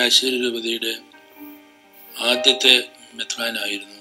ചങ്ങനാശ്ശേരി രൂപതയുടെ ആദ്യത്തെ മെത്രാനായിരുന്നു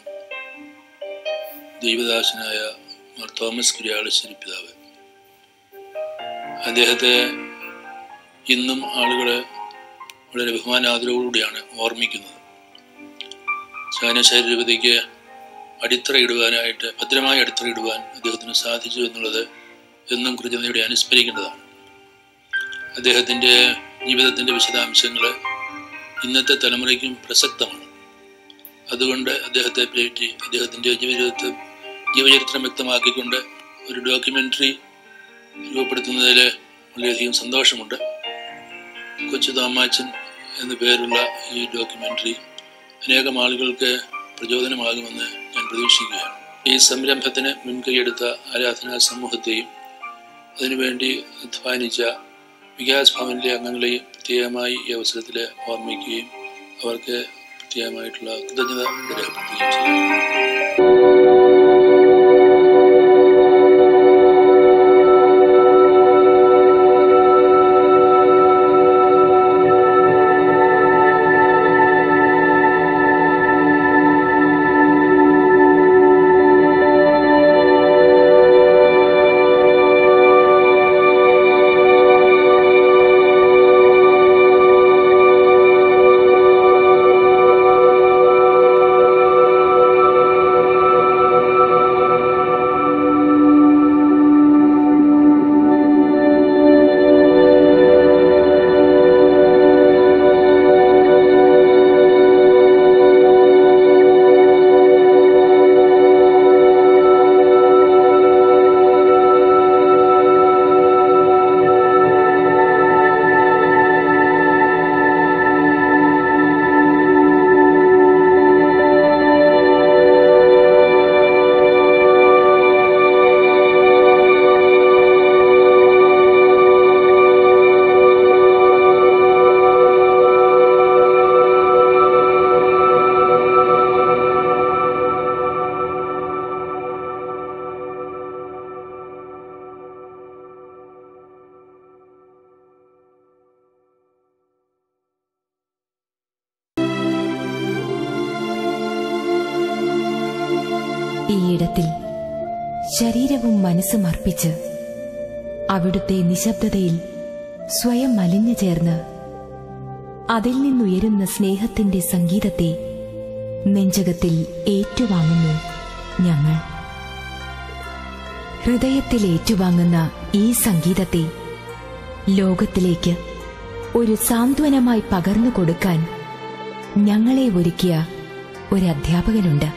ദൈവദാസനായ മാർ തോമസ് കുര്യാളശ്ശേരി പിതാവ് അദ്ദേഹത്തെ ഇന്നും ആളുകൾ വളരെ ബഹുമാനാദരവോടുകൂടിയാണ് ഓർമ്മിക്കുന്നത് ചങ്ങനാശ്ശേരി രൂപതയ്ക്ക് അടിത്തറയിടുവാനായിട്ട് ഭദ്രമായി അടിത്തറയിടുവാൻ അദ്ദേഹത്തിന് സാധിച്ചു എന്നുള്ളത് എന്നും കൃത്യതയോടെ അനുസ്മരിക്കേണ്ടതാണ് അദ്ദേഹത്തിൻ്റെ ജീവിതത്തിൻ്റെ വിശദാംശങ്ങൾ ഇന്നത്തെ തലമുറയ്ക്കും പ്രസക്തമാണ് അതുകൊണ്ട് അദ്ദേഹത്തെ പറ്റി അദ്ദേഹത്തിൻ്റെ ജീവിതത്തെ ജീവചരിത്രം വ്യക്തമാക്കിക്കൊണ്ട് ഒരു ഡോക്യുമെൻ്ററി രൂപപ്പെടുത്തുന്നതിൽ വളരെയധികം സന്തോഷമുണ്ട് കൊച്ചു തോമാച്ചൻ എന്ന പേരുള്ള ഈ ഡോക്യുമെൻ്ററി അനേകം ആളുകൾക്ക് പ്രചോദനമാകുമെന്ന് ഞാൻ പ്രതീക്ഷിക്കുകയാണ് ഈ സംരംഭത്തിന് മുൻകൈയെടുത്ത ആരാധനാ സമൂഹത്തെയും അതിനുവേണ്ടി അധ്വാനിച്ച വികാസ് ഭവനിലെ അംഗങ്ങളെയും പ്രത്യേകമായി ഈ അവസരത്തിൽ ഓർമ്മിക്കുകയും അവർക്ക് പ്രത്യേകമായിട്ടുള്ള കൃതജ്ഞത രേഖപ്പെടുത്തുകയും ചെയ്യും ഈയിടത്തിൽ ശരീരവും മനസ്സും അർപ്പിച്ച് അവിടുത്തെ നിശബ്ദതയിൽ സ്വയം മലിഞ്ഞു ചേർന്ന് അതിൽ നിന്നുയരുന്ന സ്നേഹത്തിന്റെ സംഗീതത്തെ നെഞ്ചകത്തിൽ ഏറ്റുവാങ്ങുന്നു ഞങ്ങൾ ഹൃദയത്തിൽ ഏറ്റുവാങ്ങുന്ന ഈ സംഗീതത്തെ ലോകത്തിലേക്ക് ഒരു സാന്ത്വനമായി പകർന്നു കൊടുക്കാൻ ഞങ്ങളെ ഒരുക്കിയ ഒരു അധ്യാപകനുണ്ട്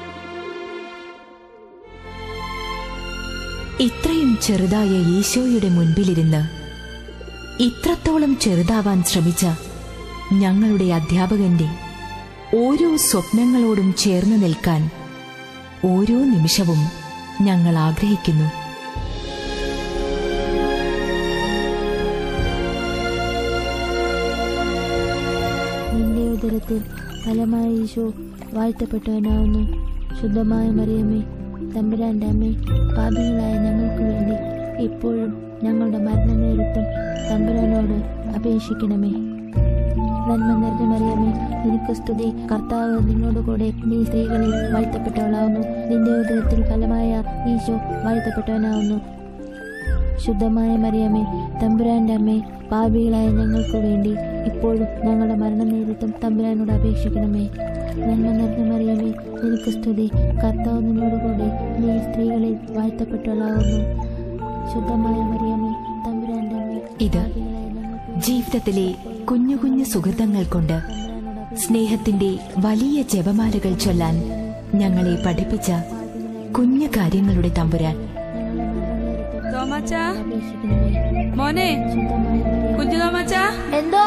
ഇത്രയും ചെറുതായ ഈശോയുടെ മുൻപിലിരുന്ന് ഇത്രത്തോളം ചെറുതാവാൻ ശ്രമിച്ച ഞങ്ങളുടെ അധ്യാപകന്റെ ഓരോ സ്വപ്നങ്ങളോടും ചേർന്ന് നിൽക്കാൻ ഓരോ നിമിഷവും ഞങ്ങൾ ആഗ്രഹിക്കുന്നു നിന്റെ ഉദരത്തിൽ ഫലമായ ഈശോ വാഴ്ത്തപ്പെട്ടവനാവുന്നു ശുദ്ധമായ മറിയമ്മേ തമ്പുരാന്റെ അമ്മേ പാപികളായ ഞങ്ങൾക്ക് വേണ്ടി ഇപ്പോഴും ഞങ്ങളുടെ മരണനേരത്തും തമ്പുരാനോട് അപേക്ഷിക്കണമേ നന്മ നിറഞ്ഞ മറിയമേ നിനക്ക് സ്തുതി കർത്താവ് നിന്നോട് കൂടെ നീ സ്ത്രീകളിൽ വാഴ്ത്തപ്പെട്ടവളാവുന്നു നിന്റെ ഉദരത്തിൽ ഫലമായ ഈശോ വാഴ്ത്തപ്പെട്ടവനാവുന്നു ശുദ്ധമായ മറിയമേ തമ്പുരാന്റെ അമ്മേ പാപികളായ ഞങ്ങൾക്ക് വേണ്ടി ഇപ്പോഴും ഞങ്ങളുടെ മരണനേരത്തും തമ്പുരാനോട് അപേക്ഷിക്കണമേ നന്മ നിറഞ്ഞ മറിയമേ നിനക്ക് സ്തുതി കർത്താവ് നിന്നോട് കൂടെ നീ സ്ത്രീകളിൽ വാഴ്ത്തപ്പെട്ടവളാവുന്നു ശുദ്ധമായ മറിയമേ തമ്പുരാന്റെ അമ്മേ ഇത് പാപികളായ ഞങ്ങൾക്ക് ജീവിതത്തിലെ കുഞ്ഞു കുഞ്ഞു സുഹൃതങ്ങൾ കൊണ്ട് സ്നേഹത്തിന്റെ വലിയ ജപമാലകൾ ചൊല്ലാൻ ഞങ്ങളെ പഠിപ്പിച്ച കുഞ്ഞു കാര്യങ്ങളുടെ തമ്പുരാൻ ഞങ്ങളുടെ മരണനേരത്തും തോമാച്ച അപേക്ഷിക്കണമേ മോനെ ശുദ്ധമായ മറിയമേ കുഞ്ഞു തോമാച്ച എന്തോ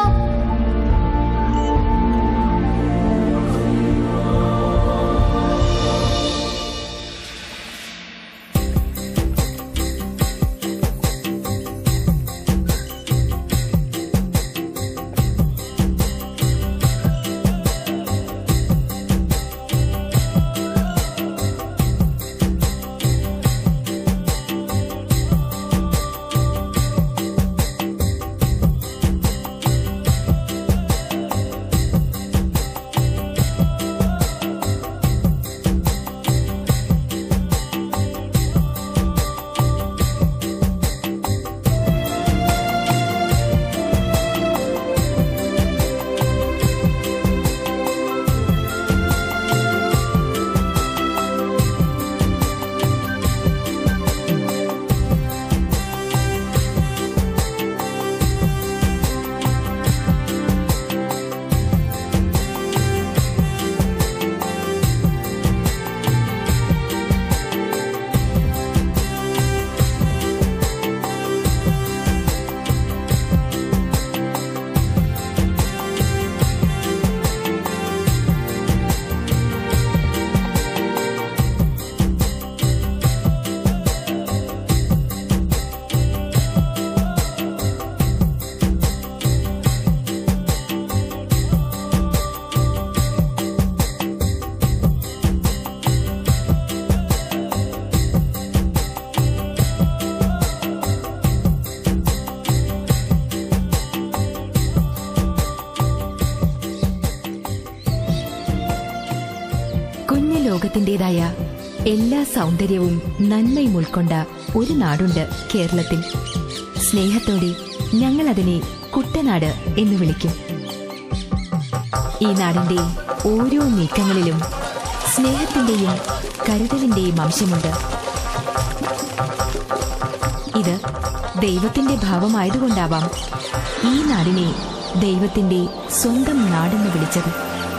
ലോകത്തിന്റേതായ എല്ലാ സൗന്ദര്യവും നന്മയും ഉൾക്കൊണ്ട ഒരു നാടുണ്ട് കേരളത്തിൽ സ്നേഹത്തോടെ ഞങ്ങൾ അതിനെ കുട്ടനാട് എന്ന് വിളിക്കും ഈ നാടിന്റെ ഓരോ നീക്കങ്ങളിലും സ്നേഹത്തിന്റെയും കരുതലിന്റെയും അംശമുണ്ട് ഇത് ദൈവത്തിന്റെ ഭാവമായതുകൊണ്ടാവാം ഈ നാടിനെ ദൈവത്തിന്റെ സ്വന്തം നാടെന്ന് വിളിച്ചത്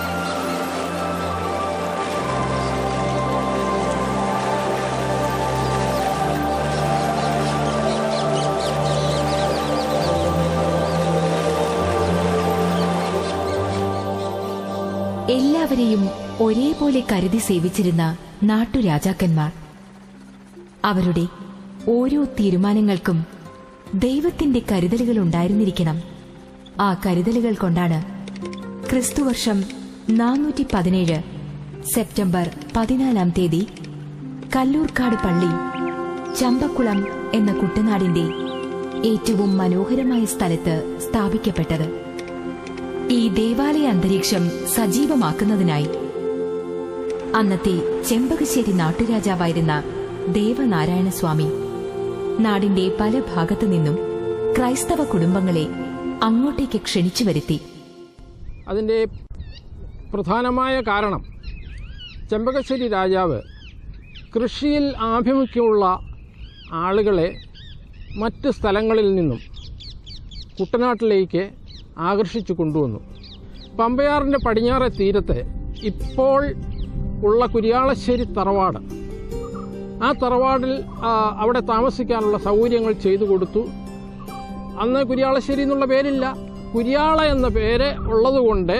എല്ലാവരെയും ഒരേപോലെ കരുതി സേവിച്ചിരുന്ന നാട്ടുരാജാക്കന്മാർ അവരുടെ ഓരോ തീരുമാനങ്ങൾക്കും ദൈവത്തിന്റെ കരുതലുകൾ ഉണ്ടായിരുന്നിരിക്കണം ആ കരുതലുകൾ കൊണ്ടാണ് ക്രിസ്തുവർഷം നാനൂറ്റി പതിനേഴ് സെപ്റ്റംബർ പതിനാലാം തീയതി കല്ലൂർക്കാട് പള്ളി ചമ്പക്കുളം എന്ന കുട്ടനാടിന്റെ ഏറ്റവും മനോഹരമായ സ്ഥലത്ത് സ്ഥാപിക്കപ്പെട്ടത് ഈ ദേവാലയ അന്തരീക്ഷം സജീവമാക്കുന്നതിനായി അന്നത്തെ ചെമ്പകശ്ശേരി നാട്ടുരാജാവായിരുന്ന ദേവനാരായണ സ്വാമി നാടിന്റെ പല ഭാഗത്തു നിന്നും ക്രൈസ്തവ കുടുംബങ്ങളെ അങ്ങോട്ടേക്ക് ക്ഷണിച്ചു വരുത്തി അതിൻ്റെ പ്രധാനമായ കാരണം ചെമ്പകശ്ശേരി രാജാവ് കൃഷിയിൽ ആഭിമുഖ്യമുള്ള ആളുകളെ മറ്റ് സ്ഥലങ്ങളിൽ നിന്നും കുട്ടനാട്ടിലേക്ക് ആകർഷിച്ചു കൊണ്ടുവന്നു പമ്പയാറിൻ്റെ പടിഞ്ഞാറെ തീരത്ത് ഇപ്പോൾ ഉള്ള കുരിയാളശ്ശേരി തറവാട് ആ തറവാടിൽ ആ, അവിടെ താമസിക്കാനുള്ള സൗകര്യങ്ങൾ ചെയ്തു കൊടുത്തു അന്ന് കുരിയാളശ്ശേരി എന്നുള്ള പേരില്ല കുരിയാള എന്ന പേര് ഉള്ളതുകൊണ്ട്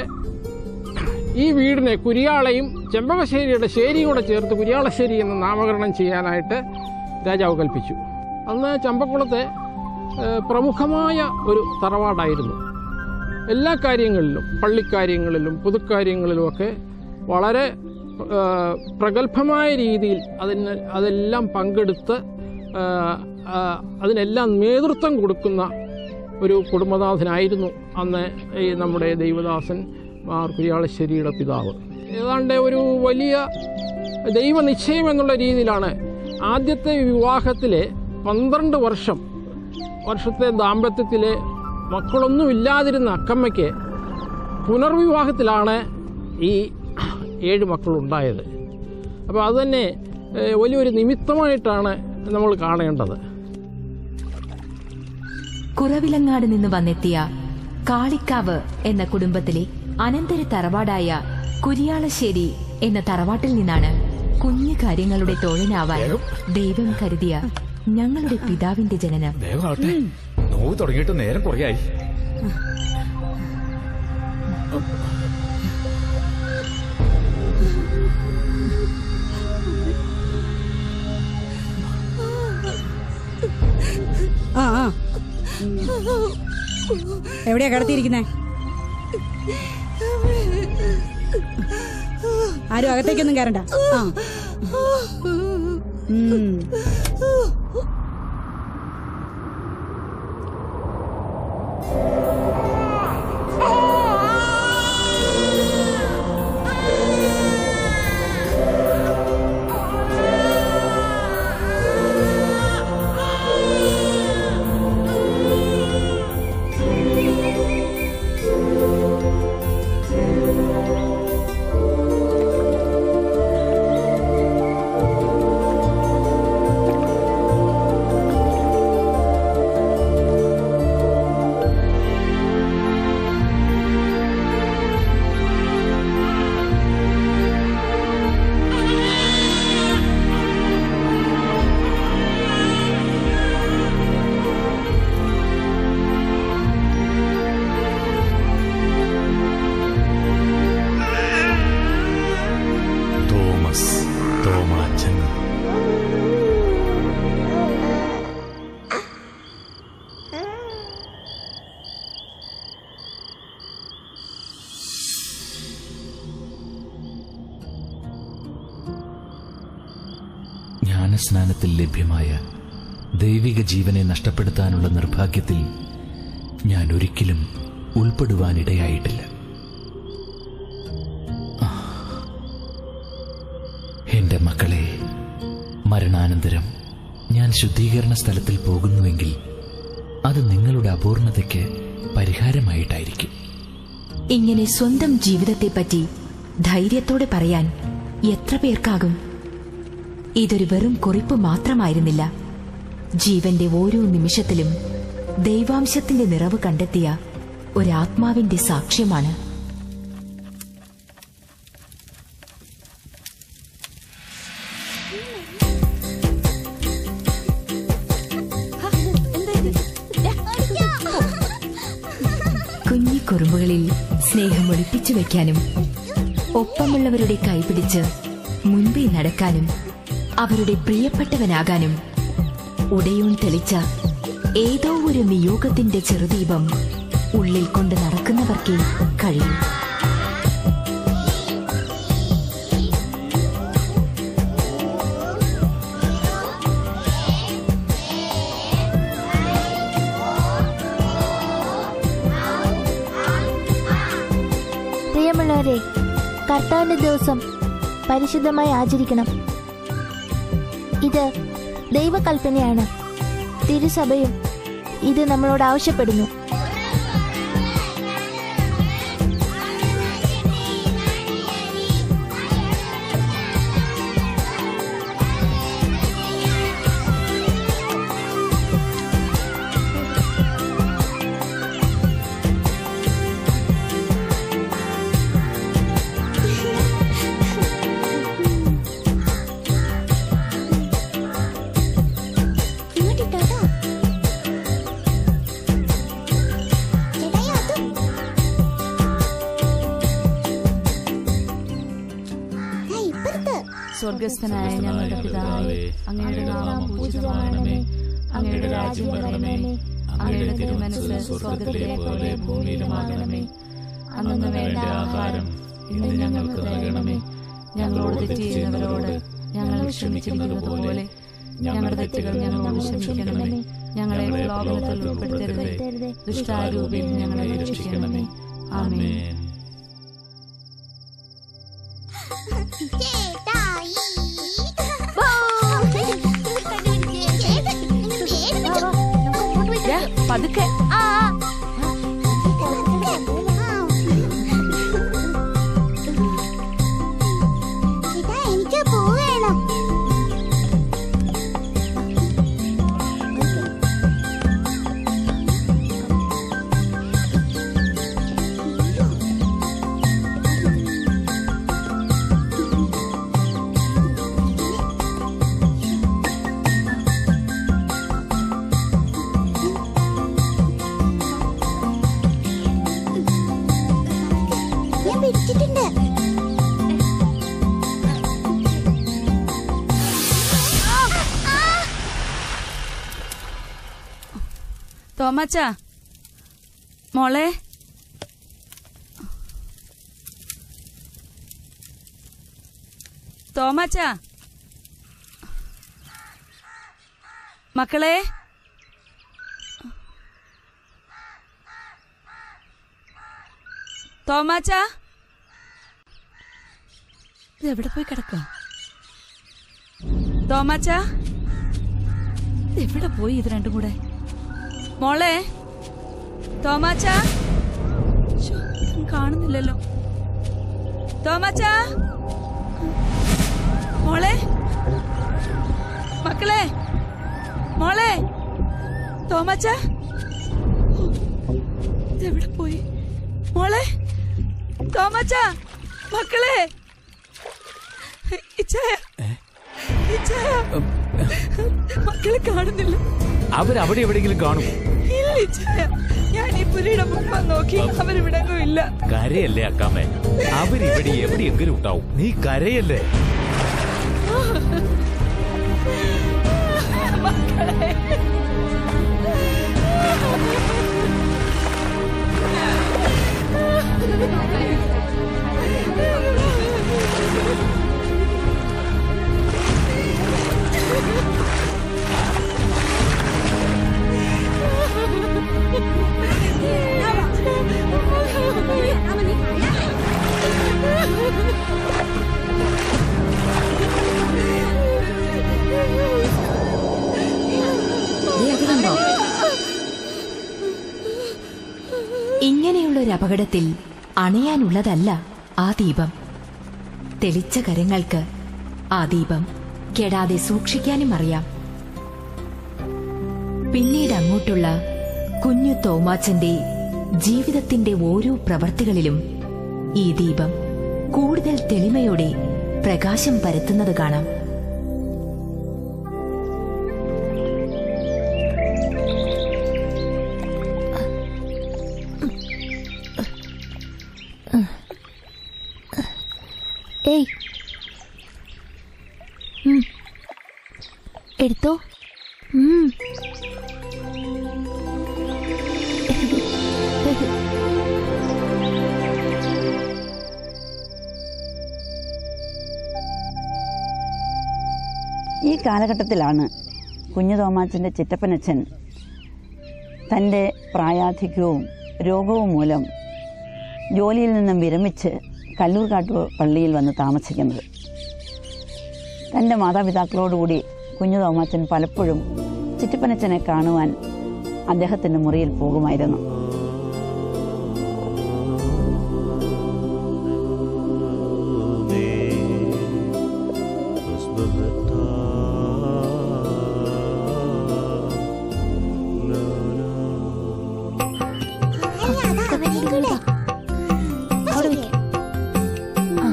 ഈ വീടിനെ കുരിയാളയും ചെമ്പകശ്ശേരിയുടെ ശേരിയും കൂടെ ചേർത്ത് കുരിയാളശ്ശേരി എന്ന് നാമകരണം ചെയ്യാനായിട്ട് രാജാവ് കൽപ്പിച്ചു അന്ന് ചമ്പക്കുളത്തെ ഏഹ്, പ്രമുഖമായ ഒരു തറവാടായിരുന്നു എല്ലാ കാര്യങ്ങളിലും പള്ളിക്കാര്യങ്ങളിലും പൊതുക്കാര്യങ്ങളിലുമൊക്കെ വളരെ ഏഹ്, പ്രഗത്ഭമായ രീതിയിൽ അതിന് അതെല്ലാം പങ്കെടുത്ത് ഏഹ്, ആ, അതിനെല്ലാം നേതൃത്വം കൊടുക്കുന്ന ഒരു കുടുംബനാഥനായിരുന്നു അന്ന് ഈ നമ്മുടെ ദൈവദാസൻ മാർ കുര്യാളശ്ശേരിയുടെ പിതാവ് ഏതാണ്ട് ഒരു വലിയ ദൈവനിശ്ചയം എന്നുള്ള രീതിയിലാണ് ആദ്യത്തെ വിവാഹത്തിലെ പന്ത്രണ്ട് വർഷം വർഷത്തെ ദാമ്പത്യത്തിലെ മക്കളൊന്നും ഇല്ലാതിരുന്ന അക്കമ്മയ്ക്ക് പുനർവിവാഹത്തിലാണ് ഈ ഏഴ് മക്കളുണ്ടായത് അപ്പോൾ അതുതന്നെ ഏഹ്, വലിയൊരു നിമിത്തമായിട്ടാണ് നമ്മൾ കാണേണ്ടത് കുറവിലങ്ങാട് നിന്ന് വന്നെത്തിയ കാളിക്കാവ് എന്ന കുടുംബത്തിലെ അനന്തര തറവാടായ കുരിയാളശ്ശേരി എന്ന തറവാട്ടിൽ നിന്നാണ് കുഞ്ഞു കാര്യങ്ങളുടെ തോഴനാവാൻ ദൈവം കരുതിയ ഞങ്ങളുടെ പിതാവിന്റെ ജനനം വേഗമാവട്ടെ നോവ് തുടങ്ങിയിട്ട് നേരം കുറയായി ആ ആ എവിടെയാ കിടത്തിയിരിക്കുന്നേ ആരും അകത്തേക്കൊന്നും കയറണ്ട ആ ഉം. തോമസ് തോമാച്ചൻ ജ്ഞാനസ്നാനത്തിൽ ലഭ്യമായ ദൈവിക ജീവനെ നഷ്ടപ്പെടുത്താനുള്ള നിർഭാഗ്യത്തിൽ ഞാൻ ഒരിക്കലും ഉൾപ്പെടുവാനിടയായിട്ടില്ല എന്റെ മക്കളെ മരണാനന്തരം ഞാൻ ശുദ്ധീകരണ സ്ഥലത്തിൽ പോകുന്നുവെങ്കിൽ അത് നിങ്ങളുടെ അപൂർണതയ്ക്ക് പരിഹാരമായിട്ടായിരിക്കും ഇങ്ങനെ സ്വന്തം ജീവിതത്തെപ്പറ്റി ധൈര്യത്തോടെ പറയാൻ എത്ര പേർക്കാകും ഇതൊരു വെറും കുറിപ്പ് മാത്രമായിരുന്നില്ല ജീവന്റെ ഓരോ നിമിഷത്തിലും ദൈവാംശത്തിന്റെ നിറവ് കണ്ടെത്തിയ ഒരാത്മാവിന്റെ സാക്ഷ്യമാണ് കുഞ്ഞി കുറുമ്പുകളിൽ സ്നേഹം ഒളിപ്പിച്ചു വെക്കാനും ഒപ്പമുള്ളവരുടെ കൈപിടിച്ച് മുൻപേ നടക്കാനും അവരുടെ പ്രിയപ്പെട്ടവനാകാനും ഉടയോൺ തെളിച്ച ഏതോ ഒരു നിയോഗത്തിന്റെ ചെറുദീപം ഉള്ളിൽ കൊണ്ട് നടക്കുന്നവർക്കേ കഴിയും പ്രിയമുള്ളവരെ കർത്താവിന്റെ ദിവസം പരിശുദ്ധമായി ആചരിക്കണം ഇത് ദൈവകൽപ്പനയാണ് തിരുസഭയും ഇത് നമ്മളോട് ആവശ്യപ്പെടുന്നു സ്വർഗസ്ഥനായ ഞങ്ങളുടെ പിതാവേ അങ്ങയുടെ നാമം പൂജിതമാകണമേ അങ്ങയുടെ രാജ്യം വരണമേ അങ്ങയുടെ തിരുമനസ് സ്വർഗത്തിലെ പോലെ ഭൂമിയിലുമാകണമേ അന്നു വേണ്ട ആഹാരം ഇന്ന് ഞങ്ങൾക്ക് നൽകണമേ ഞങ്ങളോട് തെറ്റ് ചെയ്യുന്നവരോട് ഞങ്ങൾ ക്ഷമിക്കുന്നത് പോലെ ഞങ്ങളുടെ തെറ്റുകൾ ഞങ്ങളോട് ക്ഷമിക്കണമേ ഞങ്ങളെ പ്രലോഭനത്തിൽ ഉൾപ്പെടുത്തരുതേ ദുഷ്ടാരൂപിയിൽ ഞങ്ങളെ രക്ഷിക്കണമേ ആമേൻ പതുക്കെ എനിക്ക് പൂ വേണം ഞാൻ പിടിച്ചിട്ടുണ്ട് തോമാച്ച മോളെ തോമാച്ച മക്കളെ തോമാച്ച ഇത് എവിടെ പോയി കിടക്കുക തോമാച്ച ഇത് എവിടെ പോയി ഇത് രണ്ടും കൂടെ മോളെ തോമാച്ച ശ്ശോ, ഇതും കാണുന്നില്ലല്ലോ തോമാച്ച മോളെ മക്കളെ മോളെ തോമാച്ച ഇതെവിടെ പോയി മോളെ തോമാച്ച മക്കളെ ഇച്ചായ ഇച്ചായ മക്കളെ കാണുന്നില്ല അവരവിടെ എവിടെയെങ്കിലും കാണും ഇല്ല ഇച്ചായ ഞാൻ ഈ പുലിയുടെ മുമ്പ് നോക്കി അവരിവിടെങ്ങും ഇല്ല കരയല്ലേ അക്കാമ്മേ അവരിവിടെ എവിടെയെങ്കിലും ഉണ്ടാവും നീ കരയല്ലേ അവൻ വലിയൊരപകടത്തിൽ അണയാനുള്ളതല്ല ആ ദീപം തെളിച്ച കരങ്ങൾക്ക് ആ ദീപം കെടാതെ സൂക്ഷിക്കാനും അറിയാം പിന്നീട് അങ്ങോട്ടുള്ള കുഞ്ഞു തോമാച്ചന്റെ ജീവിതത്തിന്റെ ഓരോ പ്രവർത്തികളിലും ഈ ദീപം കൂടുതൽ തെളിമയോടെ പ്രകാശം പരത്തുന്നത് കാണാം ഏയ് ഉം. എടുത്തോ ഉം. ഈ കാലഘട്ടത്തിലാണ് കുഞ്ഞു തോമാച്ചൻ്റെ ചിറ്റപ്പനച്ഛൻ തൻ്റെ പ്രായാധിക്യവും രോഗവും മൂലം ജോലിയിൽ നിന്നും വിരമിച്ച് കല്ലൂർക്കാട്ട് പള്ളിയിൽ വന്ന് താമസിക്കുന്നത് തൻ്റെ മാതാപിതാക്കളോടുകൂടി കുഞ്ഞു തോമാച്ചൻ പലപ്പോഴും ചിറ്റപ്പനച്ഛനെ കാണുവാൻ അദ്ദേഹത്തിൻ്റെ മുറിയിൽ പോകുമായിരുന്നു അവിടെ വെക്ക്. ആ.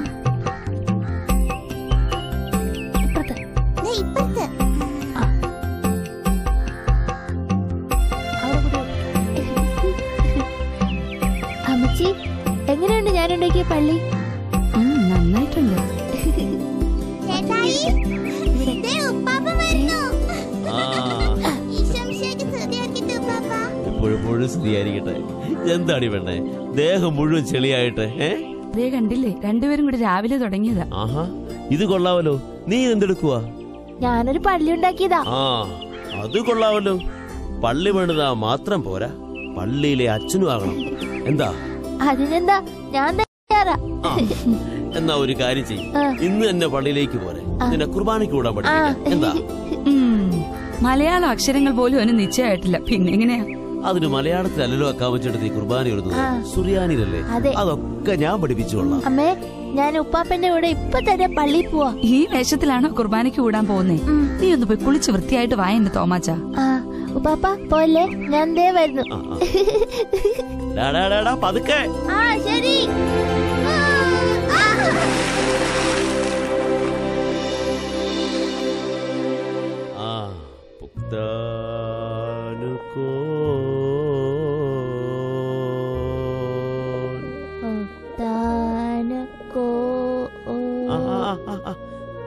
ഇപ്പുറത്ത്. ആ. അവിടെ കൂടി വെക്ക്. അമ്മച്ചി എങ്ങനെയുണ്ട് ഞാൻ ഉണ്ടാക്കിയ പള്ളി നന്നായിട്ടുണ്ട് ചേട്ടായി ദേ ഉപ്പാപ്പ വരുന്നു ഈശോമിശിഹായ്ക്ക് സ്തുതിയായിരിക്കട്ടെ ഉപ്പാപ്പ എപ്പോഴെപ്പോഴും സ്ത്രീയായിരിക്കട്ടെ എന്താടി വേണ്ടേ ദേഹം മുഴുവൻ ചെളിയായിട്ട് ഏ ദേ കണ്ടില്ലേ രണ്ടുപേരും കൂടി രാവിലെ തുടങ്ങിയതാ ആഹാ ഇത് കൊള്ളാവല്ലോ നീ എന്തെടുക്കുവാ ഞാനൊരു പള്ളി ഉണ്ടാക്കിയതാ ആ അത് കൊള്ളാവല്ലോ പള്ളി പണിതാ മാത്രം പോരാ പള്ളിയിലെ അച്ഛനും ആകണം എന്താ അതിനെന്താ ഞാൻ തയ്യാറാ ആ, എന്നാ ഒരു കാര്യം ചെയ്യും ആ. ഇന്ന് തന്നെ പള്ളിയിലേക്ക് പോരെ നിന്നെ കുർബാനയ്ക്ക് കൂടാൻ പഠിപ്പിക്കാം എന്താ ഉം. മലയാളം അക്ഷരങ്ങൾ പോലും അവന് നിശ്ചയമായിട്ടില്ല പിന്നെ എങ്ങനെയാ അതിന് മലയാളത്തിലല്ലോ അക്കാവച്ചെടുത്ത് ഈ കുർബാന എഴുതുന്നത് ആ. സുറിയാനിലല്ലേ അതെ. അതൊക്കെ ഞാൻ പഠിപ്പിച്ചുകൊള്ളാം അമ്മേ ഞാൻ ഉപ്പാപ്പന്റെ കൂടെ ഇപ്പൊ തന്നെ പള്ളിയിൽ പോവാ ഈ വേഷത്തിലാണോ കുർബാനയ്ക്ക് കൂടാൻ പോകുന്നേ നീ ഒന്ന് പോയി കുളിച്ച് വൃത്തിയായിട്ട് വായന്റെ തോമാച്ച ആ ഉപ്പാപ്പ പോലെ ഞാൻ ദേ വരുന്നു ഡാ, ഡാ, ഡാ, ഡാ, പതുക്കെ ആ ശരി ആ പുക്താനുകോ താനക്കോ ആ, ആ, ആ, ആ.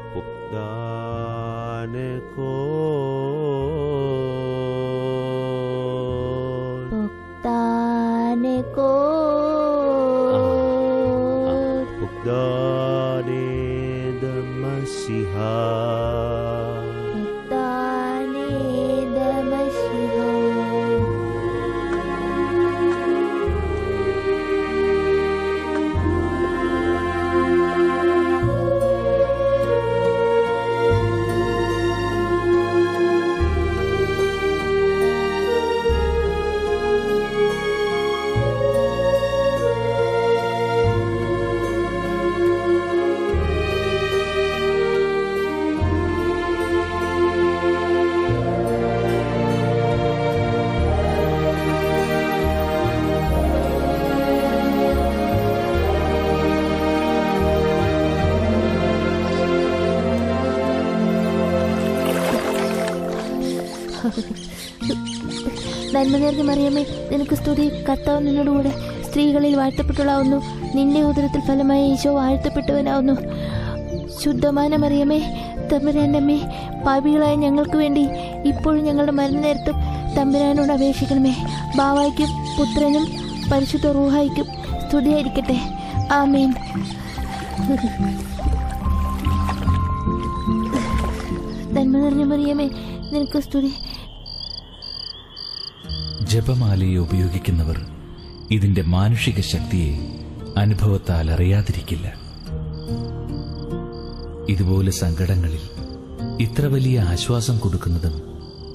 പുക്താനുകോ താനക്കോ പുക്താനേദമസിഹാ നന്മ നിറഞ്ഞ മറിയമേ നിനക്ക് സ്തുതി കർത്താവ് നിന്നോട് കൂടെ സ്ത്രീകളിൽ വാഴ്ത്തപ്പെട്ടുള്ളാവുന്നു നിന്റെ ഉദരത്തിൽ ഫലമായി ഈശോ വാഴ്ത്തപ്പെട്ടവനാവുന്നു ശുദ്ധമായ മറിയമേ തമ്പുരാനമ്മേ പാപികളായ ഞങ്ങൾക്ക് വേണ്ടി ഇപ്പോഴും ഞങ്ങളുടെ മരണനേരത്തും തമ്പുരാനോട് അപേക്ഷിക്കണമേ ബാവായ്ക്കും പുത്രനും പരിശുദ്ധ റൂഹായിക്കും സ്തുതിയായിരിക്കട്ടെ ആമീൻ നന്മ നിറഞ്ഞ മറിയമേ നിനക്ക് സ്തുതി ജപമാലയെ ഉപയോഗിക്കുന്നവർ ഇതിന്റെ മാനുഷിക ശക്തിയെ അനുഭവത്താൽ അറിയാതിരിക്കില്ല ഇതുപോലെ സങ്കടങ്ങളിൽ ഇത്ര വലിയ ആശ്വാസം കൊടുക്കുന്നതും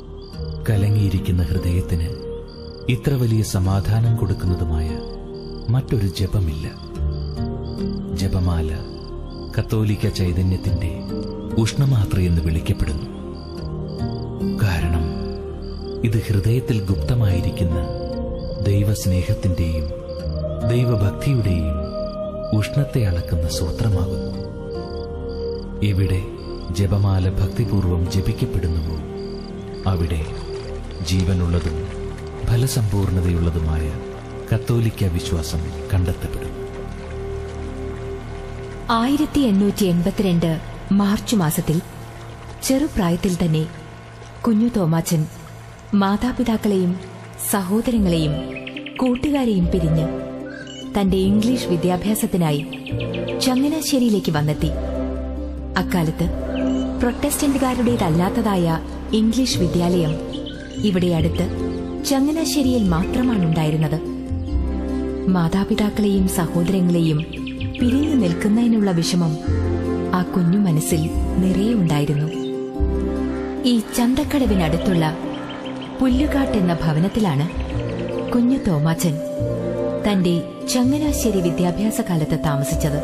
കലങ്ങിയിരിക്കുന്ന ഹൃദയത്തിന് ഇത്ര വലിയ സമാധാനം കൊടുക്കുന്നതുമായ മറ്റൊരു ജപമില്ല ജപമാല കത്തോലിക്ക ചൈതന്യത്തിന്റെ ഉഷ്ണമാത്ര എന്ന് വിളിക്കപ്പെടുന്നു കാരണം ഇത് ഹൃദയത്തിൽ ഗുപ്തമായിരിക്കുന്ന ദൈവസ്നേഹത്തിന്റെയും ദൈവഭക്തിയുടെയും ഉഷ്ണത്തെ അളക്കുന്ന സൂത്രമാകുന്നു എവിടെ ജപമാല ഭക്തിപൂർവം ജപിക്കപ്പെടുന്നുവോ അവിടെ ജീവനുള്ളതും ഫലസമ്പൂർണതയുള്ളതുമായ കത്തോലിക്ക വിശ്വാസം കണ്ടെത്തപ്പെടും ആയിരത്തി എണ്ണൂറ്റി എൺപത്തിരണ്ട് മാർച്ച് മാസത്തിൽ ചെറുപ്രായത്തിൽ തന്നെ കുഞ്ഞു തോമാച്ചൻ മാതാപിതാക്കളെയും സഹോദരങ്ങളെയും കൂട്ടുകാരെയും പിരിഞ്ഞ് തന്റെ ഇംഗ്ലീഷ് വിദ്യാഭ്യാസത്തിനായി ചങ്ങനാശ്ശേരിയിലേക്ക് വന്നെത്തി അക്കാലത്ത് പ്രൊട്ടസ്റ്റന്റുകാരുടേതല്ലാത്തതായ ഇംഗ്ലീഷ് വിദ്യാലയം ഇവിടെ അടുത്ത് ചങ്ങനാശ്ശേരിയിൽ മാത്രമാണുണ്ടായിരുന്നത് മാതാപിതാക്കളെയും സഹോദരങ്ങളെയും പിരിഞ്ഞു നിൽക്കുന്നതിനുള്ള വിഷമം ആ കുഞ്ഞു മനസ്സിൽ നിറയെ ഉണ്ടായിരുന്നു ഈ ചന്തക്കടവിനടുത്തുള്ള പുല്ലുകാട്ട് എന്ന ഭവനത്തിലാണ് കുഞ്ഞു തോമാച്ചൻ തന്റെ ചങ്ങനാശ്ശേരി വിദ്യാഭ്യാസ കാലത്ത് താമസിച്ചത്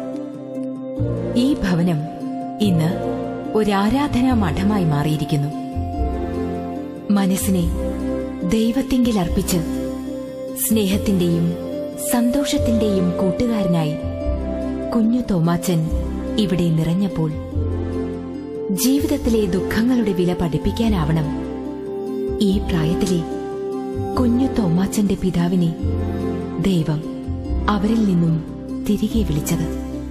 ഈ ഭവനം ഇന്ന് ഒരാരാധനാ മഠമായി മാറിയിരിക്കുന്നു മനസ്സിനെ ദൈവത്തിങ്കിൽ അർപ്പിച്ച് സ്നേഹത്തിന്റെയും സന്തോഷത്തിന്റെയും കൂട്ടുകാരനായി കുഞ്ഞു തോമാച്ചൻ ഇവിടെ നിറഞ്ഞപ്പോൾ ജീവിതത്തിലെ ദുഃഖങ്ങളുടെ വില പഠിപ്പിക്കാനാവണം ഈ പ്രായത്തിലെ കുഞ്ഞു തോമാച്ചന്റെ പിതാവിനെ ദൈവം അവരിൽ നിന്നും തിരികെ വിളിച്ചത്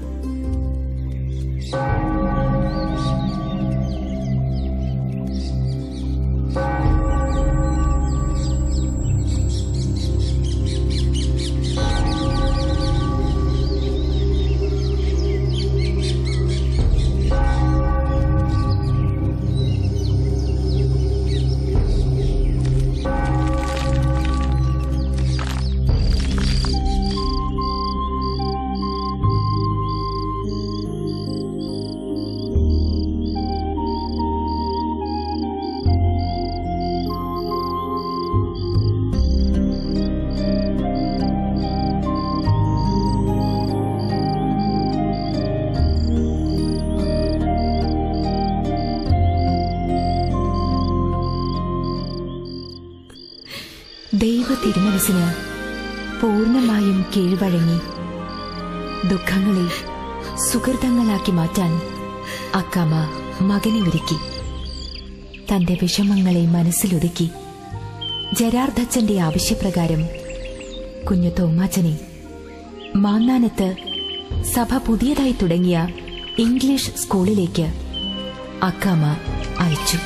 ദൈവ തിരുമനസിന് പൂർണ്ണമായും കീഴ്വഴങ്ങി ദുഃഖങ്ങളെ സുഹൃതങ്ങളാക്കി മാറ്റാൻ അക്കാമ മകനെ ഒരുക്കി തന്റെ വിഷമങ്ങളെ മനസ്സിലൊതുക്കി ജരാർദ്ധച്ചന്റെ ആവശ്യപ്രകാരം കുഞ്ഞു തോമാച്ചനെ മാന്നാനത്ത് സഭ പുതിയതായി തുടങ്ങിയ ഇംഗ്ലീഷ് സ്കൂളിലേക്ക് അക്കാമ അയച്ചു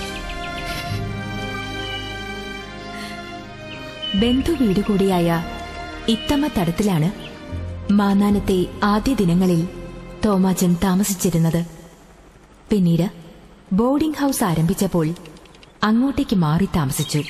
ബന്ധുവീട് കൂടിയായ ഇത്തമ്മ തടത്തിലാണ് മാന്നാനത്തെ ആദ്യ ദിനങ്ങളിൽ തോമാച്ചൻ താമസിച്ചിരുന്നത് പിന്നീട് ബോർഡിംഗ് ഹൌസ് ആരംഭിച്ചപ്പോൾ അങ്ങോട്ടേക്ക് മാറി താമസിച്ചു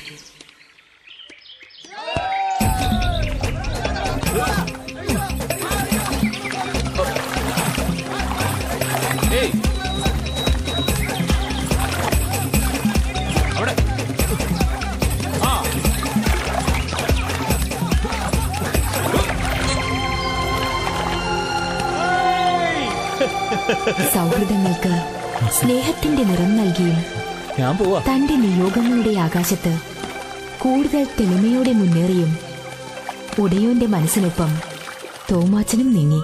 സൗഹൃദങ്ങൾക്ക് സ്നേഹത്തിന്റെ നിറം നൽകിയും ഞാൻ പോവാ തന്റെ നിയോഗങ്ങളുടെ ആകാശത്ത് കൂടുതൽ തെളിമയോടെ മുന്നേറിയും ഉടയോന്റെ മനസ്സിനൊപ്പം തോമാച്ചനും നീങ്ങി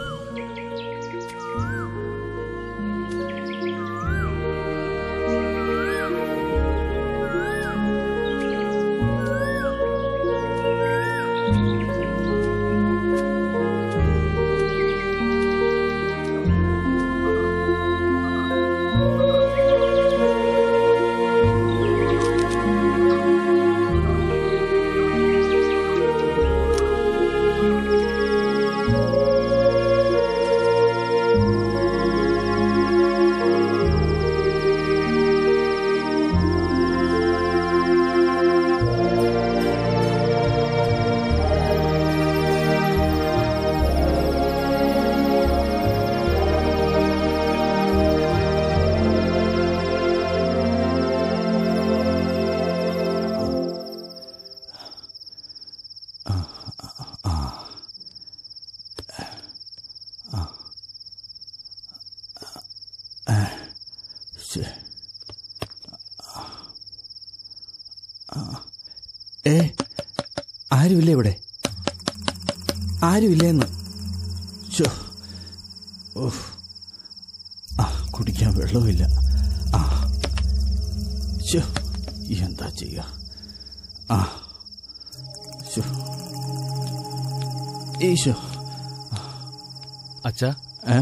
ഏ ആരുമില്ല ഇവിടെ ആരുമില്ലേന്ന് ചോ ഓഹ് ആ കുടിക്കാൻ വെള്ളവുമില്ല ആ ചോ എന്താ ചെയ്യുക ആ ചോ ഈശോ അച്ഛാ ഏ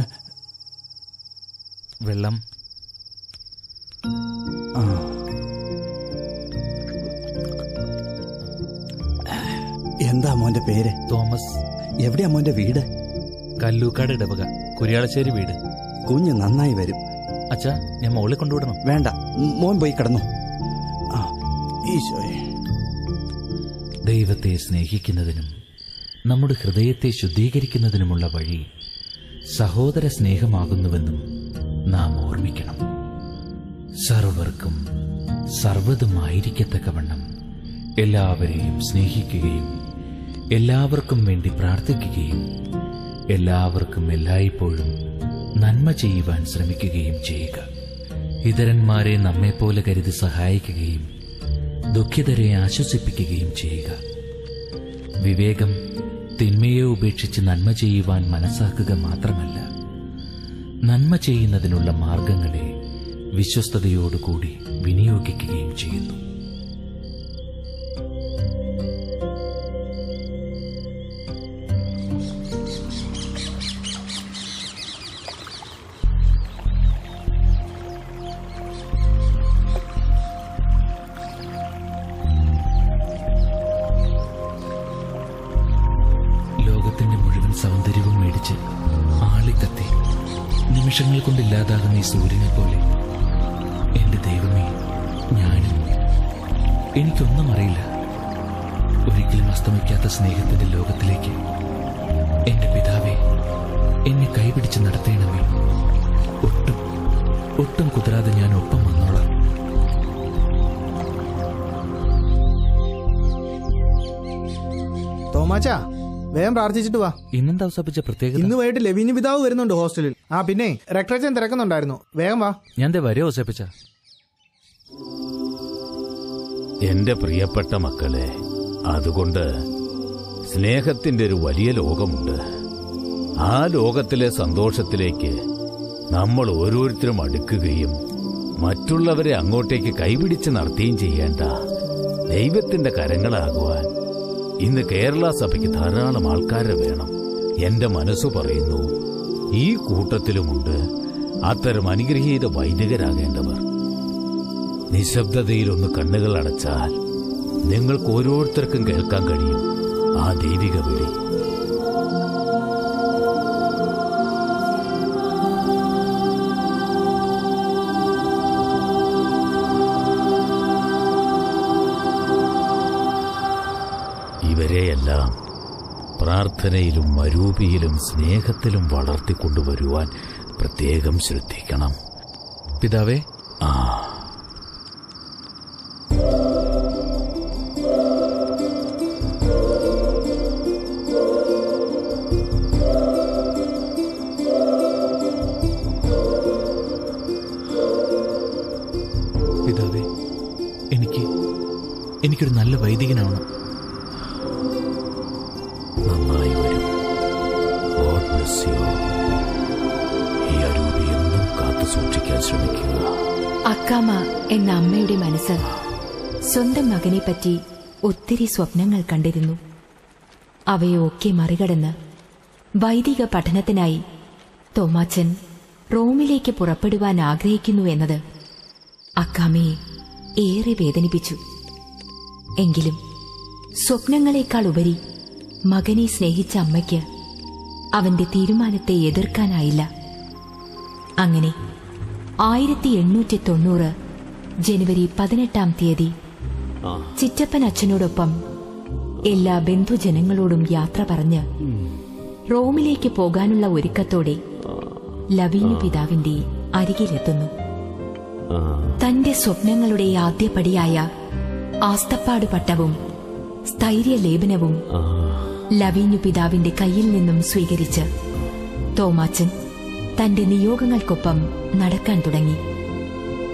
വെള്ളം ആ എന്താ മോന്റെ പേര് തോമസ് എവിടെയാ മോന്റെ വീട് കല്ലൂക്കാട് ഇടവക കുര്യാളശ്ശേരി വീട് കുഞ്ഞ് നന്നായി വരും അച്ഛാ ഞാൻ മോളെ കൊണ്ടുവിടണം വേണ്ട മോൻ പോയി കിടന്നു ആ ഈശോയെ ദൈവത്തെ സ്നേഹിക്കുന്നതിനും നമ്മുടെ ഹൃദയത്തെ ശുദ്ധീകരിക്കുന്നതിനുമുള്ള വഴി സഹോദര സ്നേഹമാകുന്നുവെന്നും നാം ഓർമ്മിക്കണം സർവർക്കും സർവതുമായിരിക്കത്തക്കവണ്ണം എല്ലാവരെയും സ്നേഹിക്കുകയും എല്ലാവർക്കും വേണ്ടി പ്രാർത്ഥിക്കുകയും എല്ലാവർക്കും എല്ലായ്പ്പോഴും നന്മ ചെയ്യുവാൻ ശ്രമിക്കുകയും ചെയ്യുക ഇതരന്മാരെ നമ്മെപ്പോലെ കരുതി സഹായിക്കുകയും ദുഃഖിതരെ ആശ്വസിപ്പിക്കുകയും ചെയ്യുക വിവേകം തിന്മയെ ഉപേക്ഷിച്ച് നന്മ ചെയ്യുവാൻ മനസ്സാക്കുക മാത്രമല്ല നന്മ ചെയ്യുന്നതിനുള്ള മാർഗങ്ങളെ വിശ്വസ്തയോടുകൂടി വിനിയോഗിക്കുകയും ചെയ്യുന്നു ലോകത്തിന്റെ മുഴുവൻ സൗന്ദര്യവും മേടിച്ച് ആളിക്കത്തി നിമിഷങ്ങൾ കൊണ്ടില്ലാതാകുന്ന ഈ സൂര്യനെ പോലെ എന്റെ ദൈവമേ ഞാനും എനിക്കൊന്നും അറിയില്ല ഒരിക്കലും അസ്തമിക്കാത്ത സ്നേഹത്തിന്റെ ലോകത്തിലേക്ക് എന്റെ പിതാവെ എന്നെ കൈപിടിച്ച് നടത്തേണമേ ഒട്ടും ഒട്ടും കുതിരാതെ ഞാൻ ഒപ്പം വന്നോളാം തോമാച്ചാ വേഗം പ്രാർത്ഥിച്ചിട്ട് വാ ഇന്നെന്താ അവസാനിപ്പിച്ച പ്രത്യേകത ഇന്ന് വൈകിട്ട് ലവീന് പിതാവ് വരുന്നുണ്ട് ഹോസ്റ്റലിൽ ആ പിന്നെ രക്തച്ചൻ തിരക്കുന്നുണ്ടായിരുന്നു വേഗം വാ ഞാൻ ദേ വരെ അവസാനിപ്പിച്ച എന്റെ പ്രിയപ്പെട്ട മക്കളെ അതുകൊണ്ട് സ്നേഹത്തിന്റെ ഒരു വലിയ ലോകമുണ്ട് ആ ലോകത്തിലെ സന്തോഷത്തിലേക്ക് നമ്മൾ ഓരോരുത്തരും അടുക്കുകയും മറ്റുള്ളവരെ അങ്ങോട്ടേക്ക് കൈപിടിച്ച് നടത്തുകയും ചെയ്യേണ്ട ദൈവത്തിന്റെ കരങ്ങളാകുവാൻ ഇന്ന് കേരള സഭയ്ക്ക് ധാരാളം ആൾക്കാരെ വേണം എന്റെ മനസ്സു പറയുന്നു ഈ കൂട്ടത്തിലുമുണ്ട് അത്തരം അനുഗ്രഹീത വൈദികരാകേണ്ടവർ നിശബ്ദതയിലൊന്ന് കണ്ണുകൾ അടച്ചാൽ നിങ്ങൾക്ക് ഓരോരുത്തർക്കും കേൾക്കാൻ കഴിയും ആ ദൈവിക വിളി ഇവരെയെല്ലാം പ്രാർത്ഥനയിലും മരൂപിയിലും സ്നേഹത്തിലും വളർത്തിക്കൊണ്ടുവരുവാൻ പ്രത്യേകം ശ്രദ്ധിക്കണം പിതാവേ ആ പിതാവേ എനിക്ക് എനിക്കൊരു നല്ല വൈദികനാവണം നന്നായി വരും ഗോഡ് ബ്ലെസ് യു ഈ അരൂപി എന്നും കാത്തു സൂക്ഷിക്കാൻ ശ്രമിക്കുക അക്കാമ എന്ന അമ്മയുടെ മനസ്സ് സ്വന്തം മകനെപ്പറ്റി ഒത്തിരി സ്വപ്നങ്ങൾ കണ്ടിരുന്നു അവയൊക്കെ മറികടന്ന് വൈദിക പഠനത്തിനായി തോമാച്ചൻ റോമിലേക്ക് പുറപ്പെടുവാൻ ആഗ്രഹിക്കുന്നു എന്നത് അക്കാമയെ ഏറെ വേദനിപ്പിച്ചു എങ്കിലും സ്വപ്നങ്ങളെക്കാൾ ഉപരി മകനെ സ്നേഹിച്ച അമ്മയ്ക്ക് അവന്റെ തീരുമാനത്തെ എതിർക്കാനായില്ല അങ്ങനെ ആയിരത്തി എണ്ണൂറ്റി തൊണ്ണൂറ് ജനുവരി പതിനെട്ടാം തീയതി ചിറ്റപ്പൻ അച്ഛനോടൊപ്പം എല്ലാ ബന്ധുജനങ്ങളോടും യാത്ര പറഞ്ഞ് റോമിലേക്ക് പോകാനുള്ള ഒരുക്കത്തോടെ ലവീനു പിതാവിന്റെ അരികിലെത്തുന്നു തന്റെ സ്വപ്നങ്ങളുടെ ആദ്യപടിയായ ആസ്തപ്പാട് പട്ടവും സ്ഥൈര്യലേപനവും ലവീനു പിതാവിന്റെ കയ്യിൽ നിന്നും സ്വീകരിച്ച് തോമാച്ചൻ തന്റെ നിയോഗങ്ങൾക്കൊപ്പം നടക്കാൻ തുടങ്ങി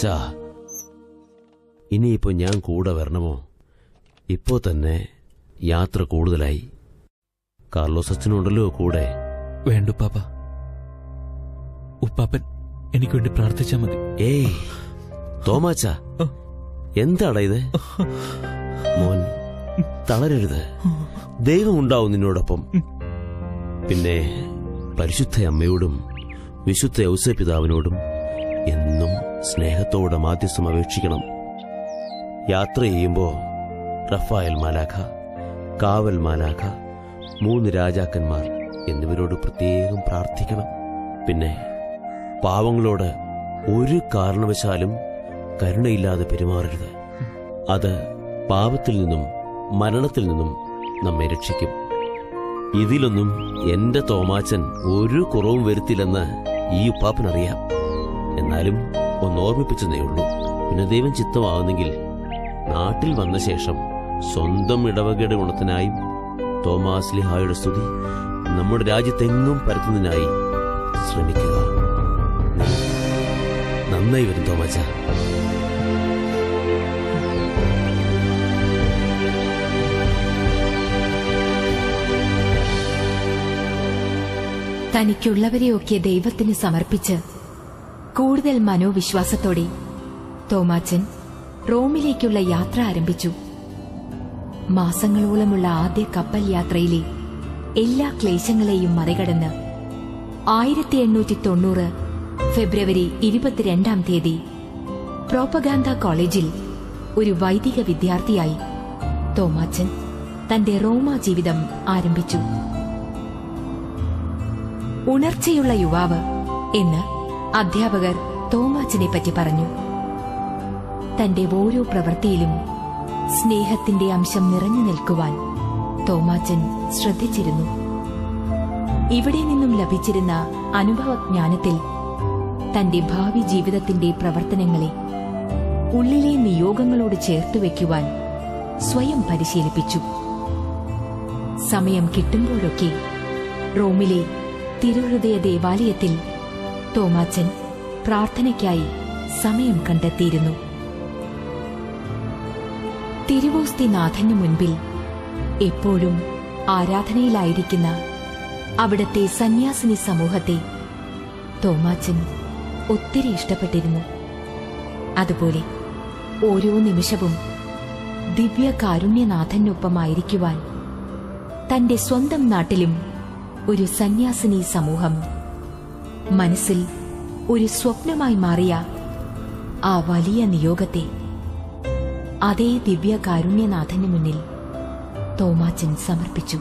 തോമാച്ചാ ഇനിയിപ്പോ ഞാൻ കൂടെ വരണമോ ഇപ്പോ തന്നെ യാത്ര കൂടുതലായി കാർലോസ് അച്ഛനുണ്ടല്ലോ കൂടെ വേണ്ടു പാപ്പ ഉപ്പാപ്പൻ എനിക്ക് വേണ്ടി പ്രാർത്ഥിച്ചാ മതി ഏയ് തോമാച്ച എന്താടാ ഇത് മോൻ തളരരുത് ദൈവം ഉണ്ടാവും നിന്നോടൊപ്പം പിന്നെ പരിശുദ്ധ അമ്മയോടും വിശുദ്ധ ഔസ പിതാവിനോടും എന്നും സ്നേഹത്തോടെ മാധ്യസ്ഥം അപേക്ഷിക്കണം യാത്ര ചെയ്യുമ്പോ റഫായൽ മാലാഖ കാവൽ മാലാഖ മൂന്ന് രാജാക്കന്മാർ എന്നിവരോട് പ്രത്യേകം പ്രാർത്ഥിക്കണം പിന്നെ പാവങ്ങളോട് ഒരു കാരണവശാലും കരുണയില്ലാതെ പെരുമാറരുത് അത് പാപത്തിൽ നിന്നും മരണത്തിൽ നിന്നും നമ്മെ രക്ഷിക്കും ഇതിലൊന്നും എന്റെ തോമാച്ചൻ ഒരു കുറവും വരുത്തില്ലെന്ന് ഈ ഉപ്പാപ്പനറിയാം എന്നാലും ഒന്ന് ഓർമ്മിപ്പിച്ചതേ ഉള്ളൂ പിന്നെ ദൈവം ചിത്തമാകുന്നെങ്കിൽ നാട്ടിൽ വന്ന ശേഷം സ്വന്തം ഇടവകയുടെ ഗുണത്തിനായും തോമാസ് ലിഹായുടെ സ്തുതി നമ്മുടെ രാജ്യത്തെങ്ങും പരത്തുന്നതിനായി ശ്രമിക്കുക നീ നന്നായി വരും തോമാച്ച തനിക്കുള്ളവരെയൊക്കെ ദൈവത്തിന് സമർപ്പിച്ച് കൂടുതൽ മനോവിശ്വാസത്തോടെ തോമാച്ചൻ റോമിലേക്കുള്ള യാത്ര ആരംഭിച്ചു മാസങ്ങളോളമുള്ള ആദ്യ കപ്പൽ യാത്രയിലെ എല്ലാ ക്ലേശങ്ങളെയും മറികടന്ന് ആയിരത്തി എണ്ണൂറ്റി തൊണ്ണൂറ് ഫെബ്രുവരി ഇരുപത്തിരണ്ടാം തീയതി പ്രോപ്പഗാന്ത കോളേജിൽ ഒരു വൈദിക വിദ്യാർത്ഥിയായി തോമാച്ചൻ തന്റെ റോമ ജീവിതം ആരംഭിച്ചു ഉണർച്ചയുള്ള യുവാവ് എന്ന് അധ്യാപകർ തോമാച്ചനെ പറ്റി പറഞ്ഞു തന്റെ ഓരോ പ്രവൃത്തിയിലും സ്നേഹത്തിന്റെ അംശം നിറഞ്ഞു നിൽക്കുവാൻ തോമാച്ചൻ ശ്രദ്ധിച്ചിരുന്നു ഇവിടെ നിന്നും ലഭിച്ചിരുന്ന അനുഭവജ്ഞാനത്തിൽ തന്റെ ഭാവി ജീവിതത്തിന്റെ പ്രവർത്തനങ്ങളെ ഉള്ളിലെ നിയോഗങ്ങളോട് ചേർത്തു വയ്ക്കുവാൻ സ്വയം പരിശീലിപ്പിച്ചു സമയം കിട്ടുമ്പോഴൊക്കെ റോമിലെ തിരുഹൃദയ ദേവാലയത്തിൽ തോമാച്ചൻ പ്രാർത്ഥനയ്ക്കായി സമയം കണ്ടെത്തിയിരുന്നു തിരുവോസ്തിനാഥനു മുൻപിൽ എപ്പോഴും ആരാധനയിലായിരിക്കുന്ന അവിടത്തെ സന്യാസിനി സമൂഹത്തെ തോമാച്ചൻ ഒത്തിരി ഇഷ്ടപ്പെട്ടിരുന്നു അതുപോലെ ഓരോ നിമിഷവും ദിവ്യ കാരുണ്യനാഥനൊപ്പമായിരിക്കുവാൻ തന്റെ സ്വന്തം നാട്ടിലും ഒരു സന്യാസിനി സമൂഹം മനസ്സിൽ ഒരു സ്വപ്നമായി മാറിയ ആ വലിയ നിയോഗത്തെ അതേ ദിവ്യ കാരുണ്യനാഥന് മുന്നിൽ തോമാച്ചൻ സമർപ്പിച്ചു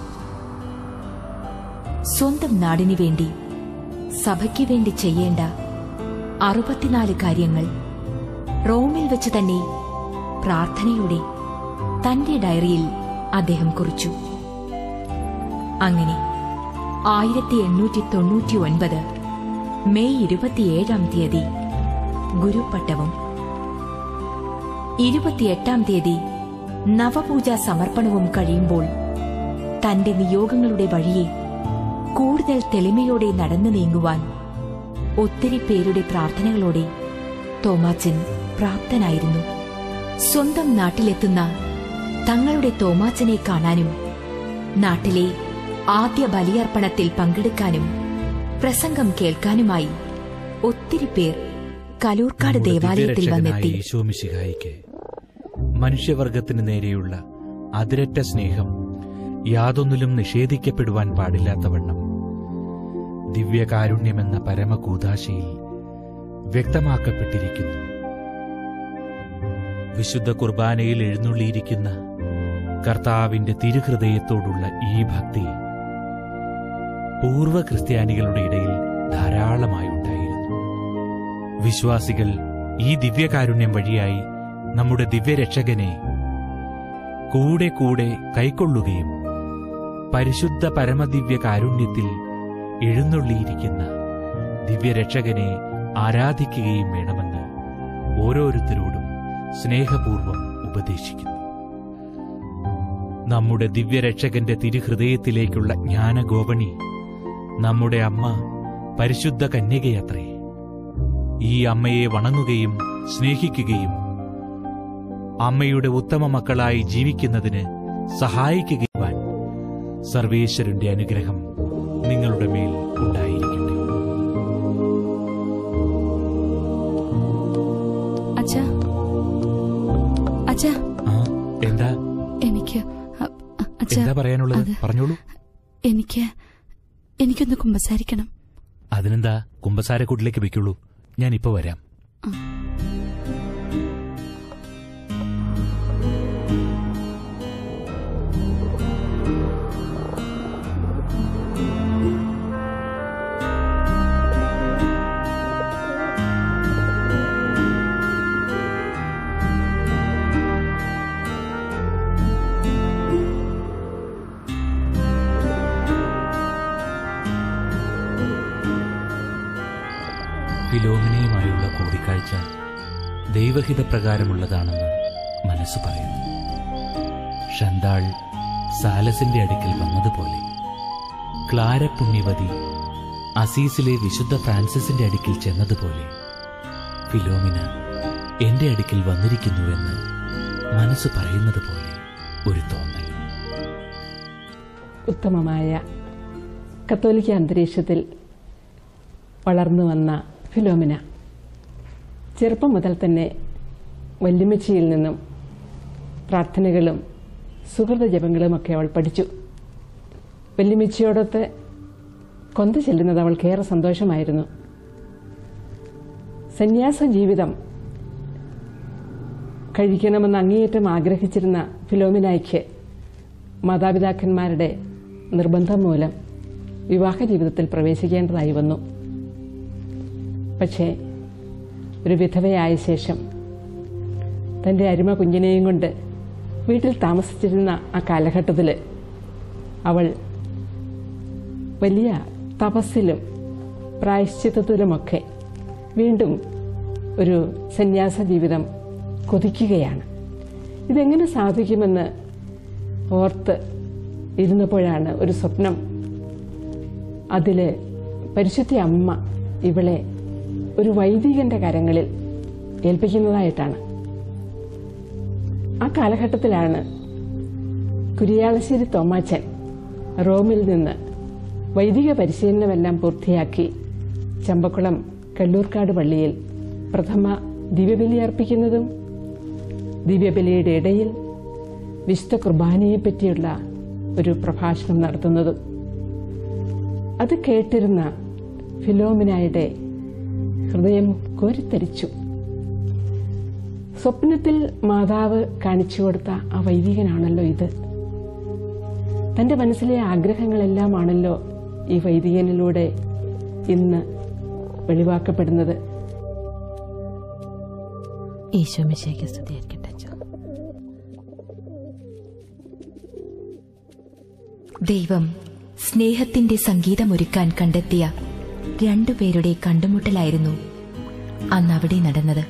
സ്വന്തം നാടിനു വേണ്ടി സഭയ്ക്ക് വേണ്ടി ചെയ്യേണ്ട അറുപത്തിനാല് കാര്യങ്ങൾ റോമിൽ വെച്ച് തന്നെ പ്രാർത്ഥനയോടെ തന്റെ ഡയറിയിൽ അദ്ദേഹം കുറിച്ചു അങ്ങനെ ആയിരത്തി എണ്ണൂറ്റി തൊണ്ണൂറ്റി ഒൻപത് മെയ് ഇരുപത്തിയേഴാം തീയതി ഗുരുപട്ടവും ഇരുപത്തിയെട്ടാം തീയതി നവപൂജ സമർപ്പണവും കഴിയുമ്പോൾ തന്റെ നിയോഗങ്ങളുടെ വഴിയെ കൂടുതൽ തെളിമയോടെ നടന്നു നീങ്ങുവാൻ ഒത്തിരി പേരുടെ പ്രാർത്ഥനകളോടെ തോമാച്ചൻ പ്രാപ്തനായിരുന്നു സ്വന്തം നാട്ടിലെത്തുന്ന തങ്ങളുടെ തോമാച്ചനെ കാണാനും നാട്ടിലെ ആദ്യ ബലിയർപ്പണത്തിൽ പങ്കെടുക്കാനും പ്രസംഗം കേൾക്കാനുമായി ഒത്തിരി പേർ കലൂർക്കാട് ദേവാലയത്തിൽ വന്നെത്തി യേശോമിശിഹായിക്ക് മനുഷ്യവർഗത്തിന് നേരെയുള്ള അതിരറ്റ സ്നേഹം യാതൊന്നിലും നിഷേധിക്കപ്പെടുവാൻ പാടില്ലാത്തവണ്ണം ദിവ്യകാരുണ്യമെന്ന പരമകൂതാശയിൽ വ്യക്തമാക്കപ്പെട്ടിരിക്കുന്നു വിശുദ്ധ കുർബാനയിൽ എഴുന്നള്ളിയിരിക്കുന്ന കർത്താവിന്റെ തിരുഹൃദയത്തോടുള്ള ഈ ഭക്തി പൂർവ്വ ക്രിസ്ത്യാനികളുടെ ഇടയിൽ ധാരാളമായി ഉണ്ടായിരുന്നു വിശ്വാസികൾ ഈ ദിവ്യകാരുണ്യം വഴിയായി നമ്മുടെ ദിവ്യരക്ഷകനെ കൂടെ കൂടെ കൈക്കൊള്ളുകയും പരിശുദ്ധ പരമദിവ്യ കാരുണ്യത്തിൽ എഴുന്നള്ളിയിരിക്കുന്ന ദിവ്യരക്ഷകനെ ആരാധിക്കുകയും വേണമെന്ന് ഓരോരുത്തരോടും സ്നേഹപൂർവം ഉപദേശിക്കുന്നു നമ്മുടെ ദിവ്യരക്ഷകന്റെ തിരുഹൃദയത്തിലേക്കുള്ള ജ്ഞാനഗോപണി നമ്മുടെ അമ്മ പരിശുദ്ധ കന്യകയത്രേ ഈ അമ്മയെ വണങ്ങുകയും സ്നേഹിക്കുകയും അമ്മയുടെ ഉത്തമ മക്കളായി ജീവിക്കുന്നതിന് സഹായിക്കുകയും സർവേശ്വരന്റെ അനുഗ്രഹം നിങ്ങളുടെ മേൽ ഉണ്ടായിരിക്കട്ടെ അച്ഛാ അച്ഛാ ആ എന്താ എനിക്ക് അ- അ- അച്ഛാ എന്താ പറയാനുള്ളത് അത് പറഞ്ഞോളൂ എനിക്ക് എനിക്കൊന്ന് കുമ്പസാരിക്കണം അതിനെന്താ കുമ്പസാരക്കൂട്ടിലേക്ക് വെക്കുള്ളൂ ഞാൻ ഇപ്പൊ വരാം ഫിലോമിനയുമായുള്ള കൂടിക്കാഴ്ച ദൈവഹിതപ്രകാരമുള്ളതാണെന്ന് മനസ്സ് പറയുന്നു ഷന്താൾ സാലസിന്റെ അടുക്കൽ വന്നതുപോലെ ക്ലാര പുണ്യവതി അസീസിലെ വിശുദ്ധ ഫ്രാൻസിസിന്റെ അടുക്കൽ ചെന്നതുപോലെ ഫിലോമിന എന്റെ അടുക്കൽ വന്നിരിക്കുന്നുവെന്ന് മനസ്സ് പറയുന്നത് പോലെ ഒരു തോന്നൽ ഉത്തമമായ കത്തോലിക്ക അന്തരീക്ഷത്തിൽ വളർന്നു വന്ന ഫിലോമിന ചെറുപ്പം മുതൽ തന്നെ വല്യമ്മച്ചിയിൽ നിന്നും പ്രാർത്ഥനകളും സുഹൃത ജപങ്ങളുമൊക്കെ അവൾ പഠിച്ചു വല്യമ്മച്ചിയോടൊത്ത് കൊന്ത ചെല്ലുന്നത് അവൾക്കേറെ സന്തോഷമായിരുന്നു സന്യാസ ജീവിതം കഴിക്കണമെന്ന് അങ്ങേയറ്റം ആഗ്രഹിച്ചിരുന്ന ഫിലോമിനായ്ക്ക് മാതാപിതാക്കന്മാരുടെ നിർബന്ധം മൂലം വിവാഹ ജീവിതത്തിൽ പ്രവേശിക്കേണ്ടതായി വന്നു പക്ഷേ ഒരു വിധവയായ ശേഷം തൻ്റെ അരുമ കുഞ്ഞിനെയും കൊണ്ട് വീട്ടിൽ താമസിച്ചിരുന്ന ആ കാലഘട്ടത്തിൽ അവൾ വലിയ തപസ്സിലും പ്രായശ്ചിത്തത്തിലുമൊക്കെ വീണ്ടും ഒരു സന്യാസ ജീവിതം കൊതിക്കുകയാണ് ഇതെങ്ങനെ സാധിക്കുമെന്ന് ഓർത്ത് ഇരുന്നപ്പോഴാണ് ഒരു സ്വപ്നം അതിൽ പരിശുദ്ധ അമ്മ ഇവളെ ഒരു വൈദികന്റെ കരങ്ങളിൽ ഏൽപ്പിക്കുന്നതായിട്ടാണ് ആ കാലഘട്ടത്തിലാണ് കുരിയാളശ്ശേരി തോമാച്ചൻ റോമിൽ നിന്ന് വൈദിക പരിശീലനമെല്ലാം പൂർത്തിയാക്കി ചമ്പക്കുളം കല്ലൂർക്കാട് പള്ളിയിൽ പ്രഥമ ദിവ്യബലി അർപ്പിക്കുന്നതും ദിവ്യബലിയുടെ ഇടയിൽ വിശുദ്ധ കുർബാനയെ പറ്റിയുള്ള ഒരു പ്രഭാഷണം നടത്തുന്നതും അത് കേട്ടിരുന്ന ഫിലോമിനായുടെ ഹൃദയം കോരിത്തരിച്ചു സ്വപ്നത്തിൽ മാതാവ് കാണിച്ചു കൊടുത്ത ആ വൈദികനാണല്ലോ ഇത് തന്റെ മനസ്സിലെ ആഗ്രഹങ്ങളെല്ലാമാണല്ലോ ഈ വൈദികനിലൂടെ ഇന്ന് വെളിവാക്കപ്പെടുന്നത് ഈശോ മിശയ്ക്ക് സ്തുതിയായിരിക്കട്ടെ അച്ഛാ. ദൈവം സ്നേഹത്തിന്റെ സംഗീതമൊരുക്കാൻ കണ്ടെത്തിയ രണ്ടുപേരുടെ കണ്ടുമുട്ടലായിരുന്നു അന്ന് അവിടെ നടന്നത്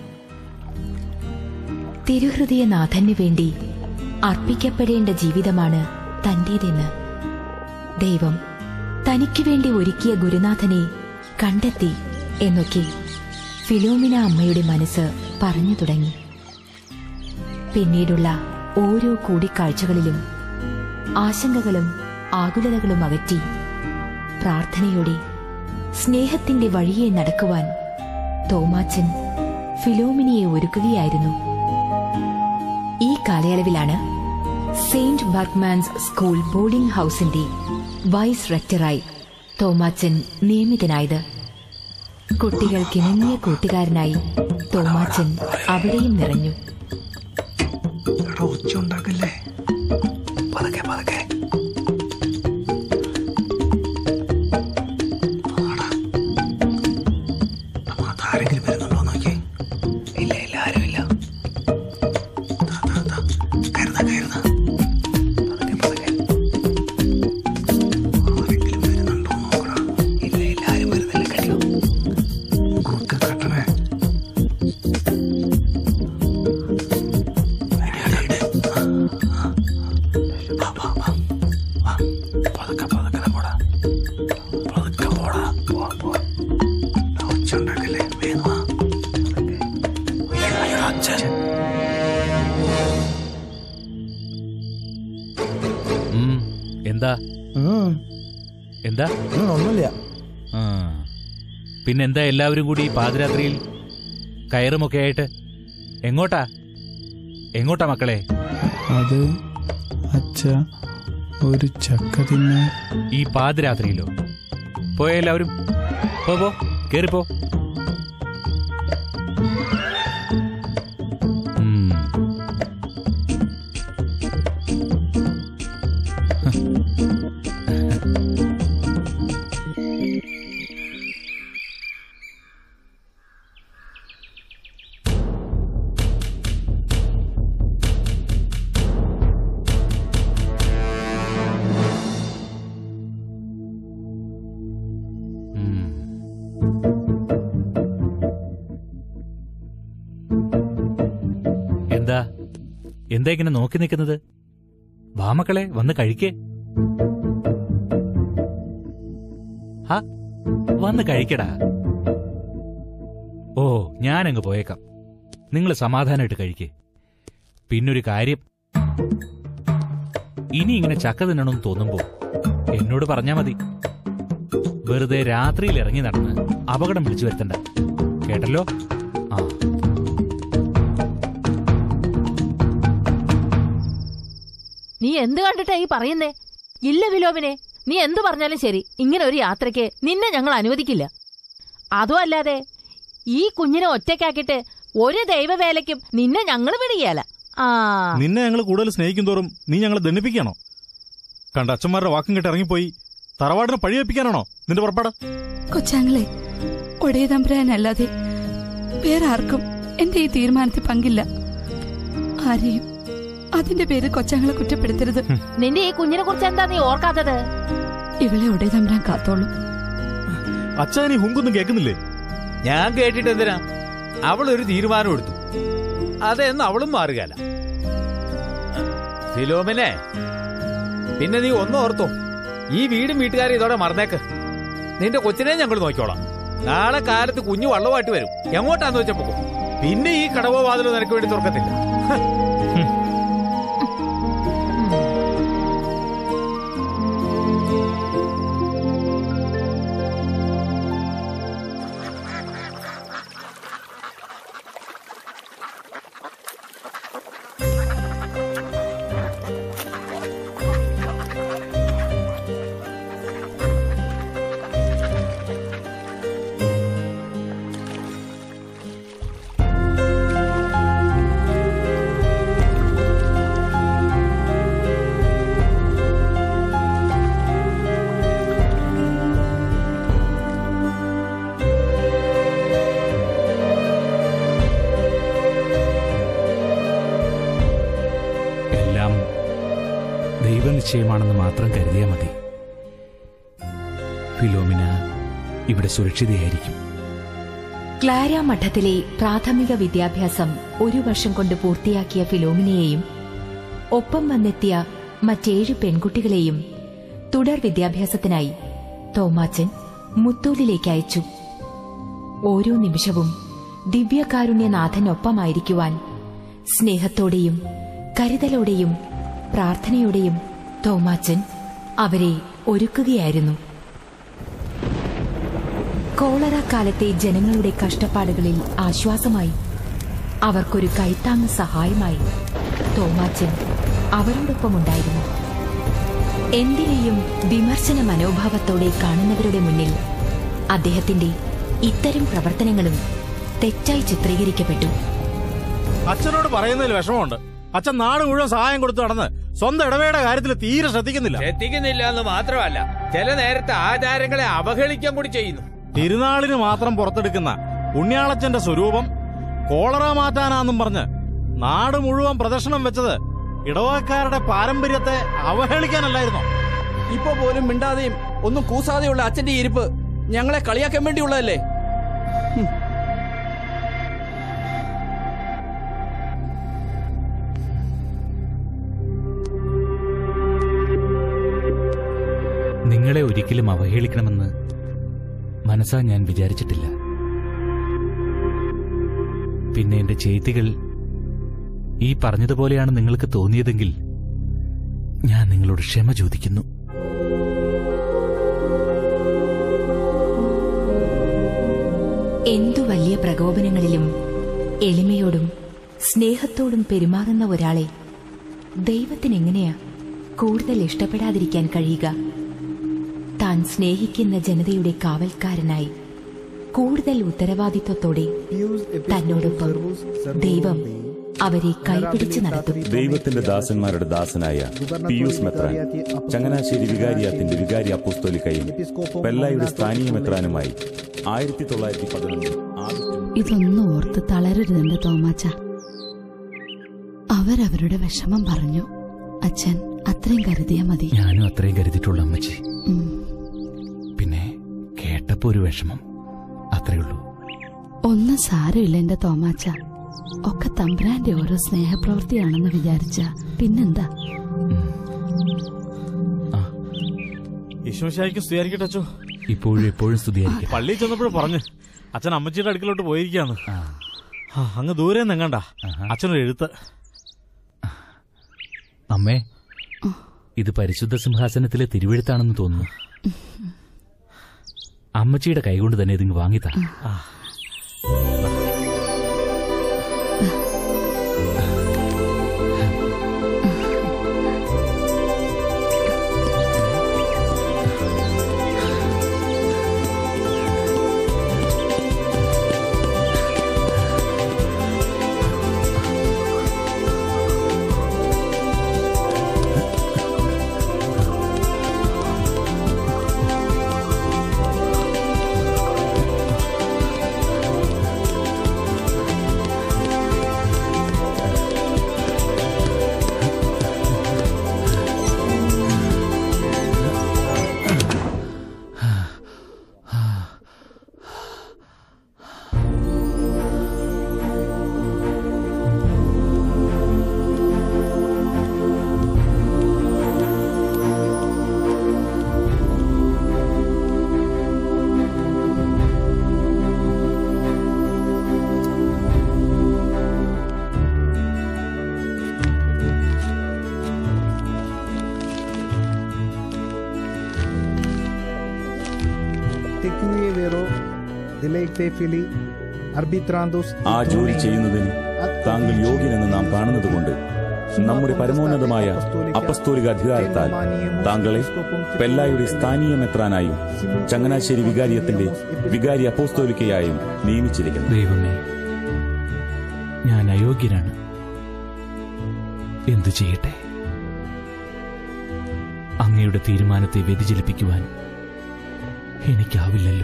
തിരുഹൃദയനാഥനു വേണ്ടി അർപ്പിക്കപ്പെടേണ്ട ജീവിതമാണ് തന്റേതെന്ന് ദൈവം തനിക്കു വേണ്ടി ഒരുക്കിയ ഗുരുനാഥനെ കണ്ടെത്തി എന്നൊക്കെ ഫിലോമിന അമ്മയുടെ മനസ്സ് പറഞ്ഞു തുടങ്ങി പിന്നീടുള്ള ഓരോ കൂടിക്കാഴ്ചകളിലും ആശങ്കകളും ആകുലതകളും അകറ്റി പ്രാർത്ഥനയോടെ സ്നേഹത്തിന്റെ വഴിയെ നടക്കുവാൻ തോമാച്ചൻ ഫിലോമിനിയെ ഒരുക്കുകയായിരുന്നു ഈ കാലയളവിലാണ് സെയിന്റ് ബർഗ്മാൻസ് സ്കൂൾ ബോർഡിംഗ് ഹൌസിന്റെ വൈസ് റെക്ടറായി തോമാച്ചൻ നിയമിതനായത് കുട്ടികൾക്കിണങ്ങിയ കൂട്ടുകാരനായി തോമാച്ചൻ അവിടെയും നിറഞ്ഞു ഒച്ച ഉണ്ടാക്കല്ലേ പതുക്കെ പതുക്കെ ആരെങ്കിലും വരുന്നുണ്ടോ നോക്കി ഇല്ല ഇല്ല ആരുമില്ല ദാ, ദാ, ദാ. കയറുന്ന കയറുന്ന പതുക്കെ പതുക്കെ ആരെങ്കിലും വരുന്നുണ്ടോ നോക്കടാ ഇല്ല ഇല്ല ആരും വരുന്നില്ല കഴിയോ കുറുക്ക് കട്ടണേ ഇട്, ഇട്, ഇട്. ആ, ആ. വാ, വാ, വാ. എന്താ ഒന്നുമില്ല ആ പിന്നെന്താ എല്ലാവരും കൂടി ഈ പാതിരാത്രിയിൽ കയറുമൊക്കെ ആയിട്ട് എങ്ങോട്ടാ എങ്ങോട്ടാ മക്കളെ അത് അച്ഛ ഒരു ചക്ക തിന്നാൻ ഈ പാതിരാത്രിയിലോ പോയ എല്ലാവരും പോ പോ കേറിപ്പോ ഉം. എന്താ എന്താ ഇങ്ങനെ നോക്കി നിൽക്കുന്നത് വാ മക്കളെ വന്ന് കഴിക്കേ ഹാ വന്ന് കഴിക്കടാ ഓ ഞാനങ്ങ് പോയേക്കാം നിങ്ങൾ സമാധാനമായിട്ട് കഴിക്കേ പിന്നൊരു കാര്യം ഇനി ഇങ്ങനെ ചക്ക തിന്നണമെന്ന് തോന്നുമ്പോ എന്നോട് പറഞ്ഞാ മതി വെറുതെ രാത്രിയിൽ ഇറങ്ങി നടന്ന് അപകടം വിളിച്ചു വരുത്തണ്ട കേട്ടല്ലോ ആ നീ എന്ത് കണ്ടിട്ടാ ഈ പറയുന്നേ ഇല്ല വിലോമിനെ നീ എന്ത് പറഞ്ഞാലും ശരി ഇങ്ങനെ ഒരു യാത്രയ്ക്ക് നിന്നെ ഞങ്ങൾ അനുവദിക്കില്ല അതും അല്ലാതെ ഈ കുഞ്ഞിനെ ഒറ്റയ്ക്കാക്കിട്ട് ഒരു ദൈവവേലയ്ക്കും നിന്നെ ഞങ്ങൾ വിടുകയല്ല ആ നിന്നെ ഞങ്ങൾ കൂടുതൽ സ്നേഹിക്കും തോറും നീ ഞങ്ങളെ ദണ്ണിപ്പിക്കാണോ കണ്ട അച്ഛന്മാരുടെ വാക്കും കേട്ട് ഇറങ്ങിപ്പോയി തറവാടിനെ പഴിവെപ്പിക്കാനാണോ നിന്റെ പുറപ്പാട് കൊച്ചാങ്ങളെ ഒടേ തമ്പുരാനല്ലാതെ വേറെ ആർക്കും എന്റെ ഈ തീരുമാനത്തിൽ പങ്കില്ല ആരെയും അതിന്റെ പേര് കൊച്ചാങ്ങളെ കുറ്റപ്പെടുത്തരുത് നിന്റെ ഈ കുഞ്ഞിനെ കുറിച്ച് എന്താ നീ ഓർക്കാത്തത് ഇവളെ ഒടേ തമ്പുരാൻ കാത്തോളും അച്ഛൻ ഈ ഹുങ്കൊന്നും കേൾക്കുന്നില്ലേ ഞാൻ കേട്ടിട്ട് എന്തിനാ അവൾ ഒരു തീരുമാനം എടുത്തു അതെന്ന് അവളും മാറുകയല്ല ഫിലോമിനെ പിന്നെ നീ ഒന്നും ഓർത്തോ ഈ വീടും വീട്ടുകാരും ഇതോടെ മറന്നേക്ക് നിന്റെ കൊച്ചിനെ ഞങ്ങൾ നോക്കിക്കോളാം നാളെ കാലത്ത് കുഞ്ഞു വള്ളമായിട്ട് വരും എങ്ങോട്ടാന്ന് വെച്ചപ്പോ പിന്നെ ഈ കടവോ വാതിലോ നിനക്ക് വേണ്ടി തുറക്കത്തില്ല ഹ്. എല്ലാം ദൈവനിശ്ചയമാണെന്ന് മാത്രം കരുതിയാൽ മതി ഫിലോമിന ഇവിടെ സുരക്ഷിതയായിരിക്കും ക്ലാര മഠത്തിലെ പ്രാഥമിക വിദ്യാഭ്യാസം ഒരു വർഷം കൊണ്ട് പൂർത്തിയാക്കിയ ഫിലോമിനയെയും ഒപ്പം വന്നെത്തിയ മറ്റേഴ് പെൺകുട്ടികളെയും തുടർ വിദ്യാഭ്യാസത്തിനായി തോമാച്ചൻ മുത്തൂലിലേക്ക് അയച്ചു ഓരോ നിമിഷവും ദിവ്യകാരുണ്യനാഥനൊപ്പമായിരിക്കുവാൻ സ്നേഹത്തോടെയും കരുതലോടെയും പ്രാർത്ഥനയോടെയും തോമാച്ചൻ അവരെ ഒരുക്കുകയായിരുന്നു കോളറ കാലത്തെ ജനങ്ങളുടെ കഷ്ടപ്പാടുകളിൽ ആശ്വാസമായി അവർക്കൊരു കൈത്താങ്ങ് സഹായമായി തോമാച്ചൻ അവരോടൊപ്പമുണ്ടായിരുന്നു എന്തിനേയും വിമർശന മനോഭാവത്തോടെ കാണുന്നവരുടെ മുന്നിൽ അദ്ദേഹത്തിന്റെ ഇത്തരം പ്രവർത്തനങ്ങളും തെറ്റായി ചിത്രീകരിക്കപ്പെട്ടു അച്ഛനോട് പറയുന്നതിൽ വിഷമമുണ്ട് അച്ഛൻ നാട് മുഴുവൻ സഹായം കൊടുത്തു നടന്ന് സ്വന്തം ഇടവേയുടെ കാര്യത്തിൽ തീരെ ശ്രദ്ധിക്കുന്നില്ല എത്തിക്കുന്നില്ല എന്ന് മാത്രമല്ല ചില നേരത്തെ ആചാരങ്ങളെ അവഹേളിക്കാൻ കൂടി ചെയ്യുന്നു തിരുനാളിന് മാത്രം പുറത്തെടുക്കുന്ന ഉണ്ണിയാളച്ചന്റെ സ്വരൂപം കോളറ മാറ്റാനാന്നും പറഞ്ഞ് നാട് മുഴുവൻ പ്രദർശനം വെച്ചത് ഇടവക്കാരുടെ പാരമ്പര്യത്തെ അവഹേളിക്കാനല്ലായിരുന്നോ ഇപ്പൊ പോലും മിണ്ടാതെയും ഒന്നും കൂസാതെയുള്ള അച്ഛന്റെ ഈ ഇരിപ്പ് ഞങ്ങളെ കളിയാക്കാൻ വേണ്ടിയുള്ളതല്ലേ ഹും. നിങ്ങളെ ഒരിക്കലും അവഹേളിക്കണമെന്ന് മനസ്സാ ഞാൻ വിചാരിച്ചിട്ടില്ല പിന്നെ എന്റെ ചെയ്തികൾ ഈ പറഞ്ഞതുപോലെയാണ് നിങ്ങൾക്ക് തോന്നിയതെങ്കിൽ ഞാൻ നിങ്ങളോട് ക്ഷമ ചോദിക്കുന്നു എന്തു വലിയ പ്രകോപനങ്ങളിലും എളിമയോടും സ്നേഹത്തോടും പെരുമാറുന്ന ഒരാളെ ദൈവത്തിനെങ്ങനെയാ കൂടുതൽ ഇഷ്ടപ്പെടാതിരിക്കാൻ കഴിയുക താൻ സ്നേഹിക്കുന്ന ജനതയുടെ കാവൽക്കാരനായി കൂടുതൽ ഉത്തരവാദിത്വത്തോടെ തന്നോടൊപ്പം ദൈവം അവരെ കൈപിടിച്ചു നടത്തും ദൈവത്തിന്റെ ദാസന്മാരുടെ ദാസനായ പിയൂസ് മെത്രാൻ ചങ്ങനാശ്ശേരി വികാരിയാത്തിന്റെ വികാരി അപ്പുസ്തോലിക്കയും പെല്ലായുടെ സ്ഥാനീയ മെത്രാനുമായി ആയിരത്തി തൊള്ളായിരത്തി പതിനൊന്നിൽ ഇതൊന്നും ഓർത്ത് തളരരുത് എന്റെ തോമാച്ച അവരവരുടെ വിഷമം പറഞ്ഞു അച്ഛൻ അത്രയും കരുതിയാ മതി ഞാനും അത്രയും കരുതിയിട്ടുള്ളൂ അമ്മച്ചി ഉം. പിന്നെ കേട്ടപ്പോ ഒരു വിഷമം അത്രേ ഉള്ളൂ ഒന്നും സാരമില്ല എന്റെ തോമാച്ച ഒക്കെ തമ്പുരാന്റെ ഓരോ സ്നേഹപ്രവൃത്തിയാണെന്ന് വിചാരിച്ച പിന്നെന്താ ഈശോശായിക്ക് സ്തുതിയായിരിക്കട്ടെ അച്ചോ ഇപ്പോഴും എപ്പോഴും സ്തുതിയായിരിക്കും പള്ളിയിൽ ചെന്നപ്പോഴും പറഞ്ഞു അച്ഛൻ അമ്മച്ചിയുടെ അടുക്കലോട്ട് പോയിരിക്കാന്ന് ആ, അങ്ങ് ദൂരെ നിങ്ങണ്ട അച്ഛനൊരു എഴുത്ത് അമ്മേ ഇത് പരിശുദ്ധ സിംഹാസനത്തിലെ തിരുവെഴുത്താണെന്ന് തോന്നുന്നു അമ്മച്ചിയുടെ കൈകൊണ്ട് തന്നെ ഇതിങ്ങ് വാങ്ങിത്താ Tecuye vero, dileite fili, arbitrandos. ആ ജോലി ചെയ്യുന്നതിന് താങ്കൾ യോഗ്യനെന്ന് നാം കാണുന്നതുകൊണ്ട് നമ്മുടെ പരമോന്നതമായ അപ്പസ്തോലിക അധികാരത്താൽ താങ്കളെ പെല്ലായുടെ സ്ഥാനീയ മെത്രാനായും ചങ്ങനാശ്ശേരി വികാരിയത്തിന്റെ വികാരി അപ്പോസ്തോലിക്കയായും നിയമിച്ചിരിക്കുന്നു ദൈവമേ ഞാൻ അയോഗ്യനാണ് എന്തു ചെയ്യട്ടെ അങ്ങയുടെ തീരുമാനത്തെ വ്യതിചലിപ്പിക്കുവാൻ എനിക്കാവില്ലല്ലോ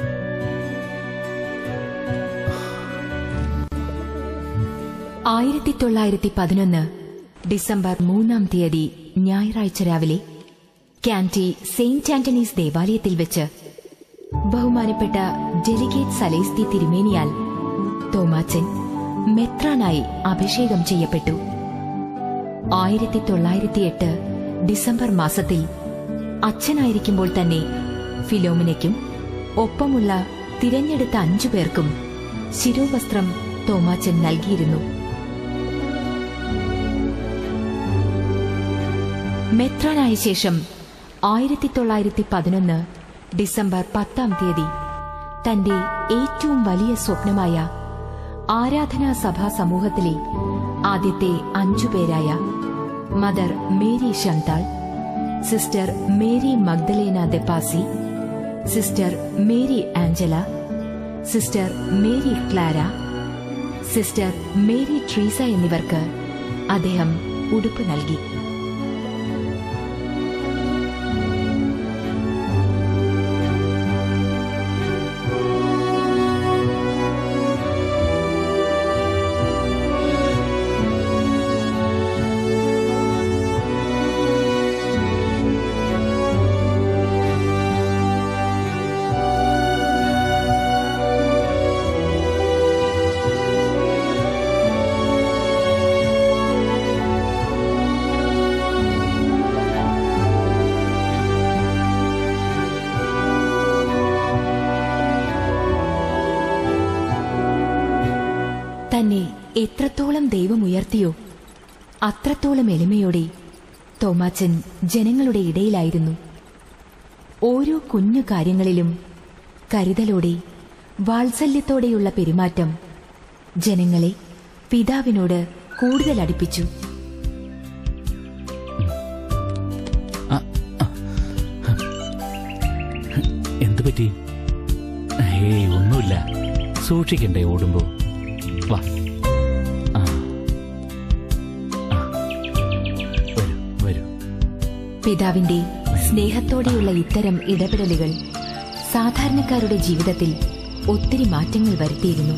ആയിരത്തി തൊള്ളായിരത്തി പതിനൊന്ന് ഡിസംബർ മൂന്നാം തീയതി ഞായറാഴ്ച രാവിലെ കാന്റി സെയിന്റ് ആന്റണീസ് ദേവാലയത്തിൽ വെച്ച് ബഹുമാനപ്പെട്ട ഡെലിഗേറ്റ് സലേസ്തി തിരുമേനിയാൽ തോമാച്ചൻ മെത്രാനായി അഭിഷേകം ചെയ്യപ്പെട്ടു ആയിരത്തി തൊള്ളായിരത്തി എട്ട് ഡിസംബർ മാസത്തിൽ അച്ഛനായിരിക്കുമ്പോൾ തന്നെ ഫിലോമിനയ്ക്കും ഒപ്പമുള്ള തിരഞ്ഞെടുത്ത അഞ്ചു പേർക്കും ശിരോവസ്ത്രം തോമാച്ചൻ നൽകിയിരുന്നു മെത്രാനായ ശേഷം ആയിരത്തി തൊള്ളായിരത്തി പതിനൊന്ന് ഡിസംബർ പത്താം തീയതി തന്റെ ഏറ്റവും വലിയ സ്വപ്നമായ ആരാധനാ സഭാ സമൂഹത്തിലെ ആദ്യത്തെ അഞ്ചുപേരായ Mother Mary Chantal Sister Mary Magdalena de Pazzi Sister Mary Angela Sister Mary Clara Sister Mary Treesa എന്നിവർക്ക് അദ്ദേഹം ഉടുപ്പ് നൽകി തന്നെ എത്രത്തോളം ദൈവം ഉയർത്തിയോ അത്രത്തോളം എളിമയോടെ തോമാച്ചൻ ജനങ്ങളുടെ ഇടയിലായിരുന്നു ഓരോ കുഞ്ഞു കാര്യങ്ങളിലും കരുതലോടെ വാത്സല്യത്തോടെയുള്ള പെരുമാറ്റം ജനങ്ങളെ പിതാവിനോട് കൂടുതൽ അടുപ്പിച്ചു എന്തു പറ്റി ഏയ് ഒന്നുമില്ല സൂക്ഷിക്കണ്ടേ ഓടുമ്പോ വാ ആ. ആ. വരൂ വരൂ പിതാവിന്റെ സ്നേഹത്തോടെയുള്ള ഇത്തരം ഇടപെടലുകൾ സാധാരണക്കാരുടെ ജീവിതത്തിൽ ഒത്തിരി മാറ്റങ്ങൾ വരുത്തിയിരുന്നു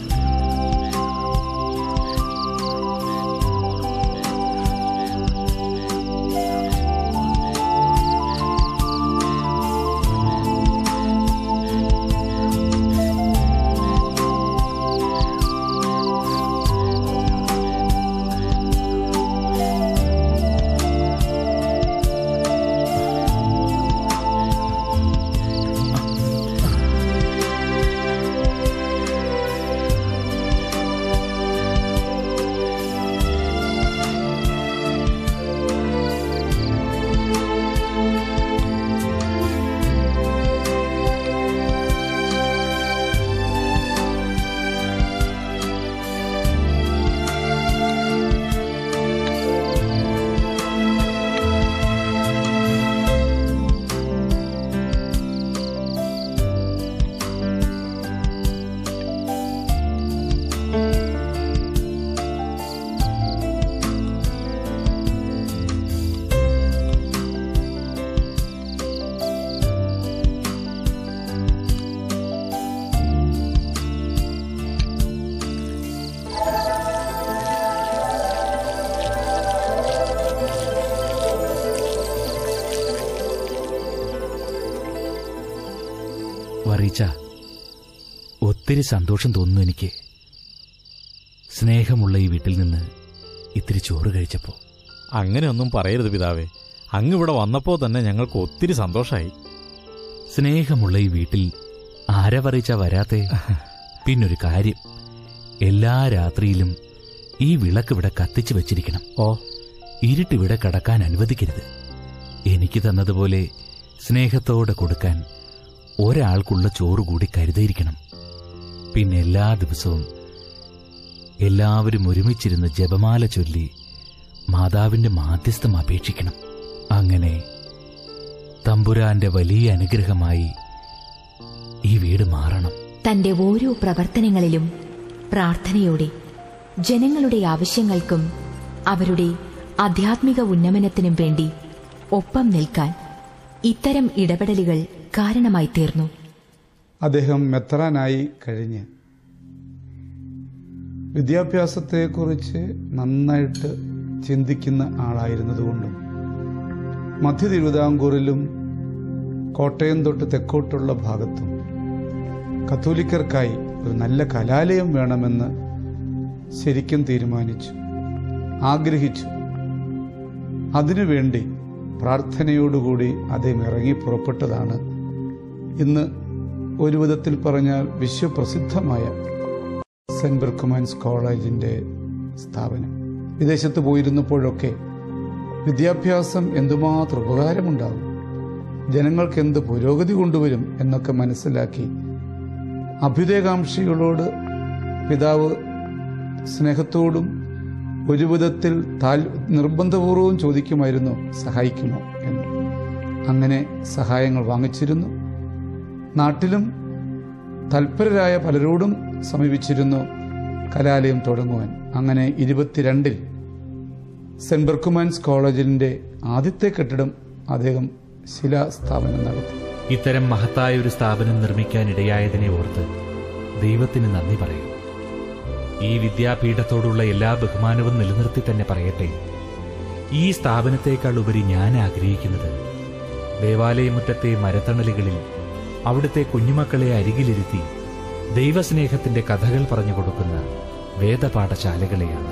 വറീച്ച ഒത്തിരി സന്തോഷം തോന്നുന്നു എനിക്ക് സ്നേഹമുള്ള ഈ വീട്ടിൽ നിന്ന് ഇത്തിരി ചോറ് കഴിച്ചപ്പോ അങ്ങനെയൊന്നും പറയരുത് പിതാവേ അങ്ങ് ഇവിടെ വന്നപ്പോ തന്നെ ഞങ്ങൾക്ക് ഒത്തിരി സന്തോഷമായി സ്നേഹമുള്ള ഈ വീട്ടിൽ ആരാ പറയിച്ച വരാത്തെ പിന്നൊരു കാര്യം എല്ലാ രാത്രിയിലും ഈ വിളക്ക് ഇവിടെ കത്തിച്ചു വെച്ചിരിക്കണം ഓ ഇരുട്ടിവിടെ കടക്കാൻ അനുവദിക്കരുത് എനിക്ക് തന്നതുപോലെ സ്നേഹത്തോടെ കൊടുക്കാൻ ഒരാൾക്കുള്ള ചോറ് കൂടി കരുതിയിരിക്കണം പിന്നെ എല്ലാ ദിവസവും എല്ലാവരും ഒരുമിച്ചിരുന്ന് ജപമാല ചൊല്ലി മാതാവിന്റെ മാധ്യസ്ഥം അപേക്ഷിക്കണം അങ്ങനെ തമ്പുരാന്റെ വലിയ അനുഗ്രഹമായി ഈ വീട് മാറണം തന്റെ ഓരോ പ്രവർത്തനങ്ങളിലും പ്രാർത്ഥനയോടെ ജനങ്ങളുടെ ആവശ്യങ്ങൾക്കും അവരുടെ ആധ്യാത്മിക ഉന്നമനത്തിനും വേണ്ടി ഒപ്പം നിൽക്കാൻ ഇത്തരം ഇടപെടലുകൾ കാരണമായി തീർന്നു അദ്ദേഹം മെത്രാനായി കഴിഞ്ഞ് വിദ്യാഭ്യാസത്തെക്കുറിച്ച് നന്നായിട്ട് ചിന്തിക്കുന്ന ആളായിരുന്നതുകൊണ്ടും മധ്യ തിരുവിതാംകൂറിലും കോട്ടയം തൊട്ട് തെക്കോട്ടുള്ള ഭാഗത്തും കത്തോലിക്കർക്കായി ഒരു നല്ല കലാലയം വേണമെന്ന് ശരിക്കും തീരുമാനിച്ചു ആഗ്രഹിച്ചു അതിനുവേണ്ടി പ്രാർത്ഥനയോടുകൂടി അദ്ദേഹം ഇറങ്ങി പുറപ്പെട്ടതാണ് ഇന്ന് ഒരു വിധത്തിൽ പറഞ്ഞാൽ വിശ്വപ്രസിദ്ധമായ സെന്റ് ബെർക്കുമാൻസ് കോളേജിന്റെ സ്ഥാപനം വിദേശത്ത് പോയിരുന്നപ്പോഴൊക്കെ വിദ്യാഭ്യാസം എന്തുമാത്രം ഉപകാരമുണ്ടാകും ജനങ്ങൾക്ക് എന്ത് പുരോഗതി കൊണ്ടുവരും എന്നൊക്കെ മനസ്സിലാക്കി അഭ്യുദയകാംക്ഷികളോട് പിതാവ് സ്നേഹത്തോടും ഒരു വിധത്തിൽ താൽ നിർബന്ധപൂർവവും ചോദിക്കുമായിരുന്നു സഹായിക്കുമോ എന്ന് അങ്ങനെ സഹായങ്ങൾ വാങ്ങിച്ചിരുന്നു നാട്ടിലും തൽപരരായ പലരോടും സമീപിച്ചിരുന്നു കലാലയം തുടങ്ങുവാൻ അങ്ങനെ ഇരുപത്തിരണ്ടിൽ സെന്റ് ബെർക്കുമാൻസ് കോളേജിന്റെ ആദ്യത്തെ കെട്ടിടം അദ്ദേഹം ശിലാസ്ഥാപനം നടത്തി ഇത്തരം മഹത്തായ ഒരു സ്ഥാപനം നിർമ്മിക്കാനിടയായതിനെ ഓർത്ത് ദൈവത്തിന് നന്ദി പറയും ഈ വിദ്യാപീഠത്തോടുള്ള എല്ലാ ബഹുമാനവും നിലനിർത്തി തന്നെ പറയട്ടെ ഈ സ്ഥാപനത്തെക്കാൾ ഉപരി ഞാൻ ആഗ്രഹിക്കുന്നത് ദേവാലയമുറ്റത്തെ മരത്തണലുകളിൽ അവിടുത്തെ കുഞ്ഞുമക്കളെ അരികിലിരുത്തി ദൈവസ്നേഹത്തിന്റെ കഥകൾ പറഞ്ഞു കൊടുക്കുന്ന വേദപാഠശാലകളെയാണ്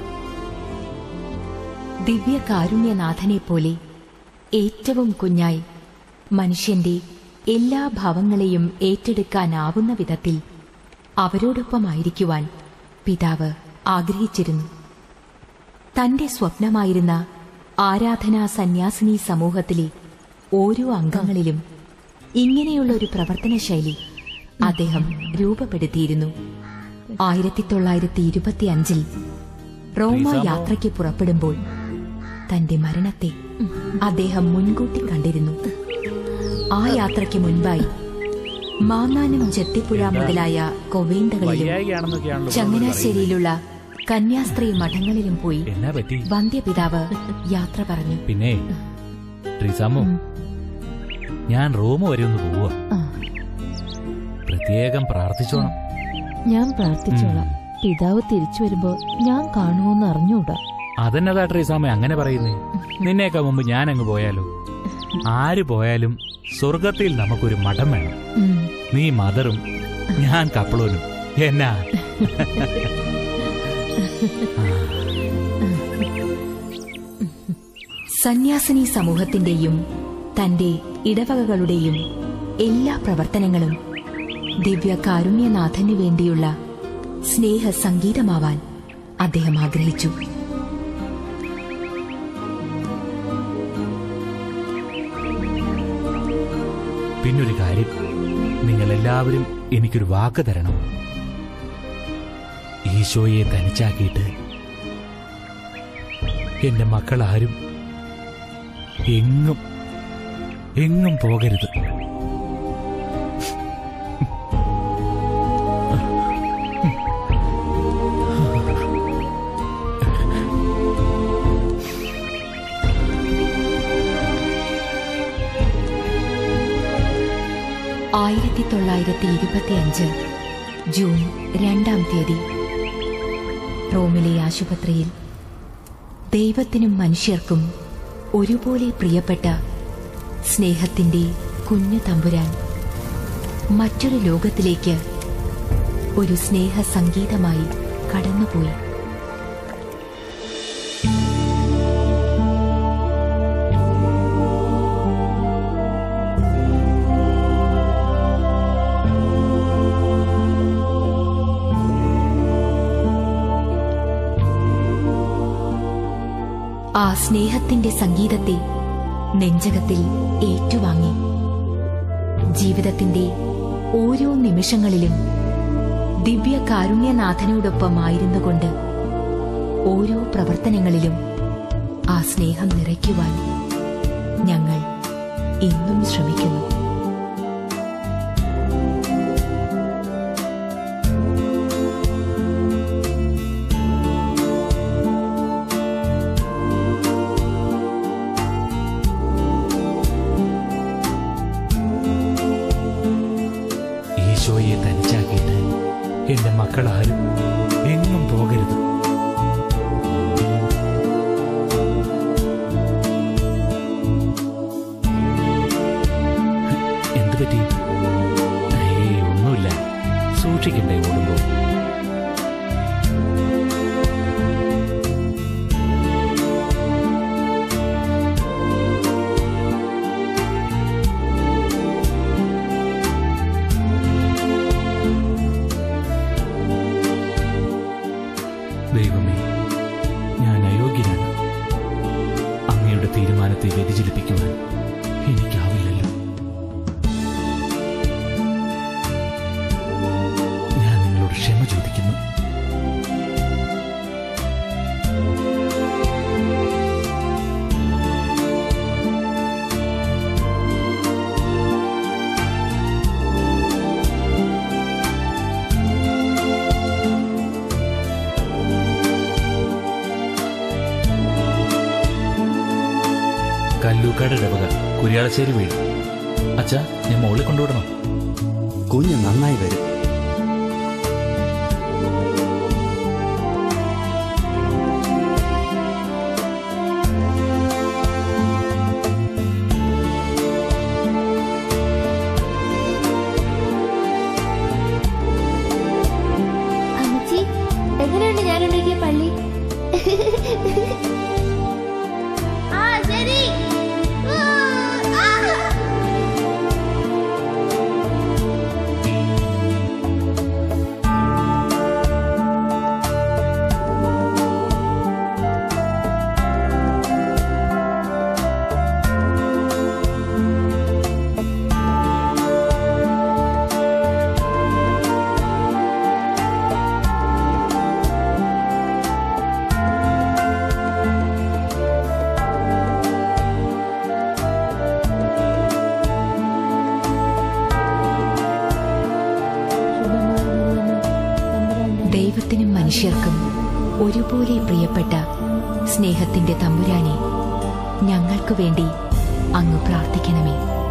ദിവ്യ കാരുണ്യനാഥനെ പോലെ ഏറ്റവും കുഞ്ഞായി മനുഷ്യന്റെ എല്ലാ ഭാവങ്ങളെയും ഏറ്റെടുക്കാനാവുന്ന വിധത്തിൽ അവരോടൊപ്പമായിരിക്കുവാൻ പിതാവ് ആഗ്രഹിച്ചിരുന്നു തന്റെ സ്വപ്നമായിരുന്ന ആരാധനാ സന്യാസിനി സമൂഹത്തിലെ ഓരോ അംഗങ്ങളിലും ഇങ്ങനെയുള്ള ഒരു പ്രവർത്തന ശൈലി അദ്ദേഹം രൂപപ്പെടുത്തിയിരുന്നു ആയിരത്തി തൊള്ളായിരത്തി ഇരുപത്തി അഞ്ചിൽ റോമ റീസാമോ? യാത്രയ്ക്ക് പുറപ്പെടുമ്പോൾ തന്റെ മരണത്തെ അദ്ദേഹം മുൻകൂട്ടി കണ്ടിരുന്നു ആ യാത്രയ്ക്ക് മുൻപായി മാന്നാനം ചെത്തിപ്പുഴ മുതലായ കൊവേന്തകളിലും വയ്യായികയാണെന്നൊക്കെയാണല്ലോ ചങ്ങനാശ്ശേരിയിലുള്ള കന്യാസ്ത്രീ മഠങ്ങളിലും പോയി എന്നാ പറ്റി വന്ധ്യപിതാവ് യാത്ര പറഞ്ഞു പിന്നെ ട്രീസാമോ ഞാൻ റോം വരെ ഒന്ന് പോവാ പ്രത്യേകം പ്രാർത്ഥിച്ചോണം ഞാൻ പ്രാർത്ഥിച്ചോളാം പിതാവ് തിരിച്ചു വരുമ്പോ ഞാൻ കാണുമെന്ന് അറിഞ്ഞൂടാ അതെന്നതാ ട്രീസാമ അങ്ങനെ പറയുന്നേ നിന്നേക്കാ മുമ്പ് ഞാൻ അങ്ങ് പോയാലോ ആര് പോയാലും സ്വർഗത്തിൽ നമുക്കൊരു മഠം വേണം ഉം. നീ മദറും ഞാൻ കപ്പളോനും എന്നാ സന്യാസിനി സമൂഹത്തിന്റെയും തന്റെ ഇടവകകളുടെയും എല്ലാ പ്രവർത്തനങ്ങളും ദിവ്യ കാരുണ്യനാഥനു വേണ്ടിയുള്ള സ്നേഹ സംഗീതമാവാൻ അദ്ദേഹം ആഗ്രഹിച്ചു പിന്നൊരു കാര്യം നിങ്ങൾ എല്ലാവരും എനിക്കൊരു വാക്ക് തരണം ഈശോയെ തനിച്ചാക്കിയിട്ട് എന്റെ മക്കളാരും എങ്ങും എങ്ങും പോകരുത് ആയിരത്തി തൊള്ളായിരത്തി ഇരുപത്തിയഞ്ച് ജൂൺ രണ്ടാം തീയതി റോമിലെ ആശുപത്രിയിൽ ദൈവത്തിനും മനുഷ്യർക്കും ഒരുപോലെ പ്രിയപ്പെട്ട സ്നേഹത്തിന്റെ കുഞ്ഞു തമ്പുരാൻ മറ്റൊരു ലോകത്തിലേക്ക് ഒരു സ്നേഹ സംഗീതമായി കടന്നുപോയി ആ സ്നേഹത്തിന്റെ സംഗീതത്തെ നെഞ്ചകത്തിൽ ഏറ്റുവാങ്ങി ജീവിതത്തിന്റെ ഓരോ നിമിഷങ്ങളിലും ദിവ്യ കാരുണ്യനാഥനോടൊപ്പമായിരുന്നുകൊണ്ട് ഓരോ പ്രവർത്തനങ്ങളിലും ആ സ്നേഹം നിറയ്ക്കുവാൻ ഞങ്ങൾ ഇന്നും ശ്രമിക്കുന്നു ഈശോയെ തനിച്ചാക്കിയിട്ട് എന്റെ മക്കളാരും എങ്ങും പോകരുത് എന്തു പറ്റി ഏയ് ഒന്നുമില്ല സൂക്ഷിക്കണ്ടേ ഓടുമ്പോ ദൈവമേ ഞാൻ അയോഗ്യനാണ് അങ്ങയുടെ തീരുമാനത്തെ വ്യതിചലിപ്പിക്കുവാൻ എനിക്കാവില്ലല്ലോ ഞാൻ നിങ്ങളോട് ക്ഷമ ചോദിക്കുന്നു കല്ലൂക്കാട് ഇടവക കുര്യാളശ്ശേരി വീട് അച്ഛാ ഞാൻ മോളിൽ കൊണ്ടുവിടണം കുഞ്ഞ് നന്നായി വരും അമ്മച്ചി എങ്ങനെയുണ്ട് ഞാനുണ്ടാക്കിയ പള്ളി ആ ശരി ഊ, ആ. ദൈവത്തിനും മനുഷ്യർക്കും ഒരുപോലെ പ്രിയപ്പെട്ട സ്നേഹത്തിന്റെ തമ്പുരാനെ ഞങ്ങൾക്ക് വേണ്ടി അങ്ങ് പ്രാർത്ഥിക്കണമേ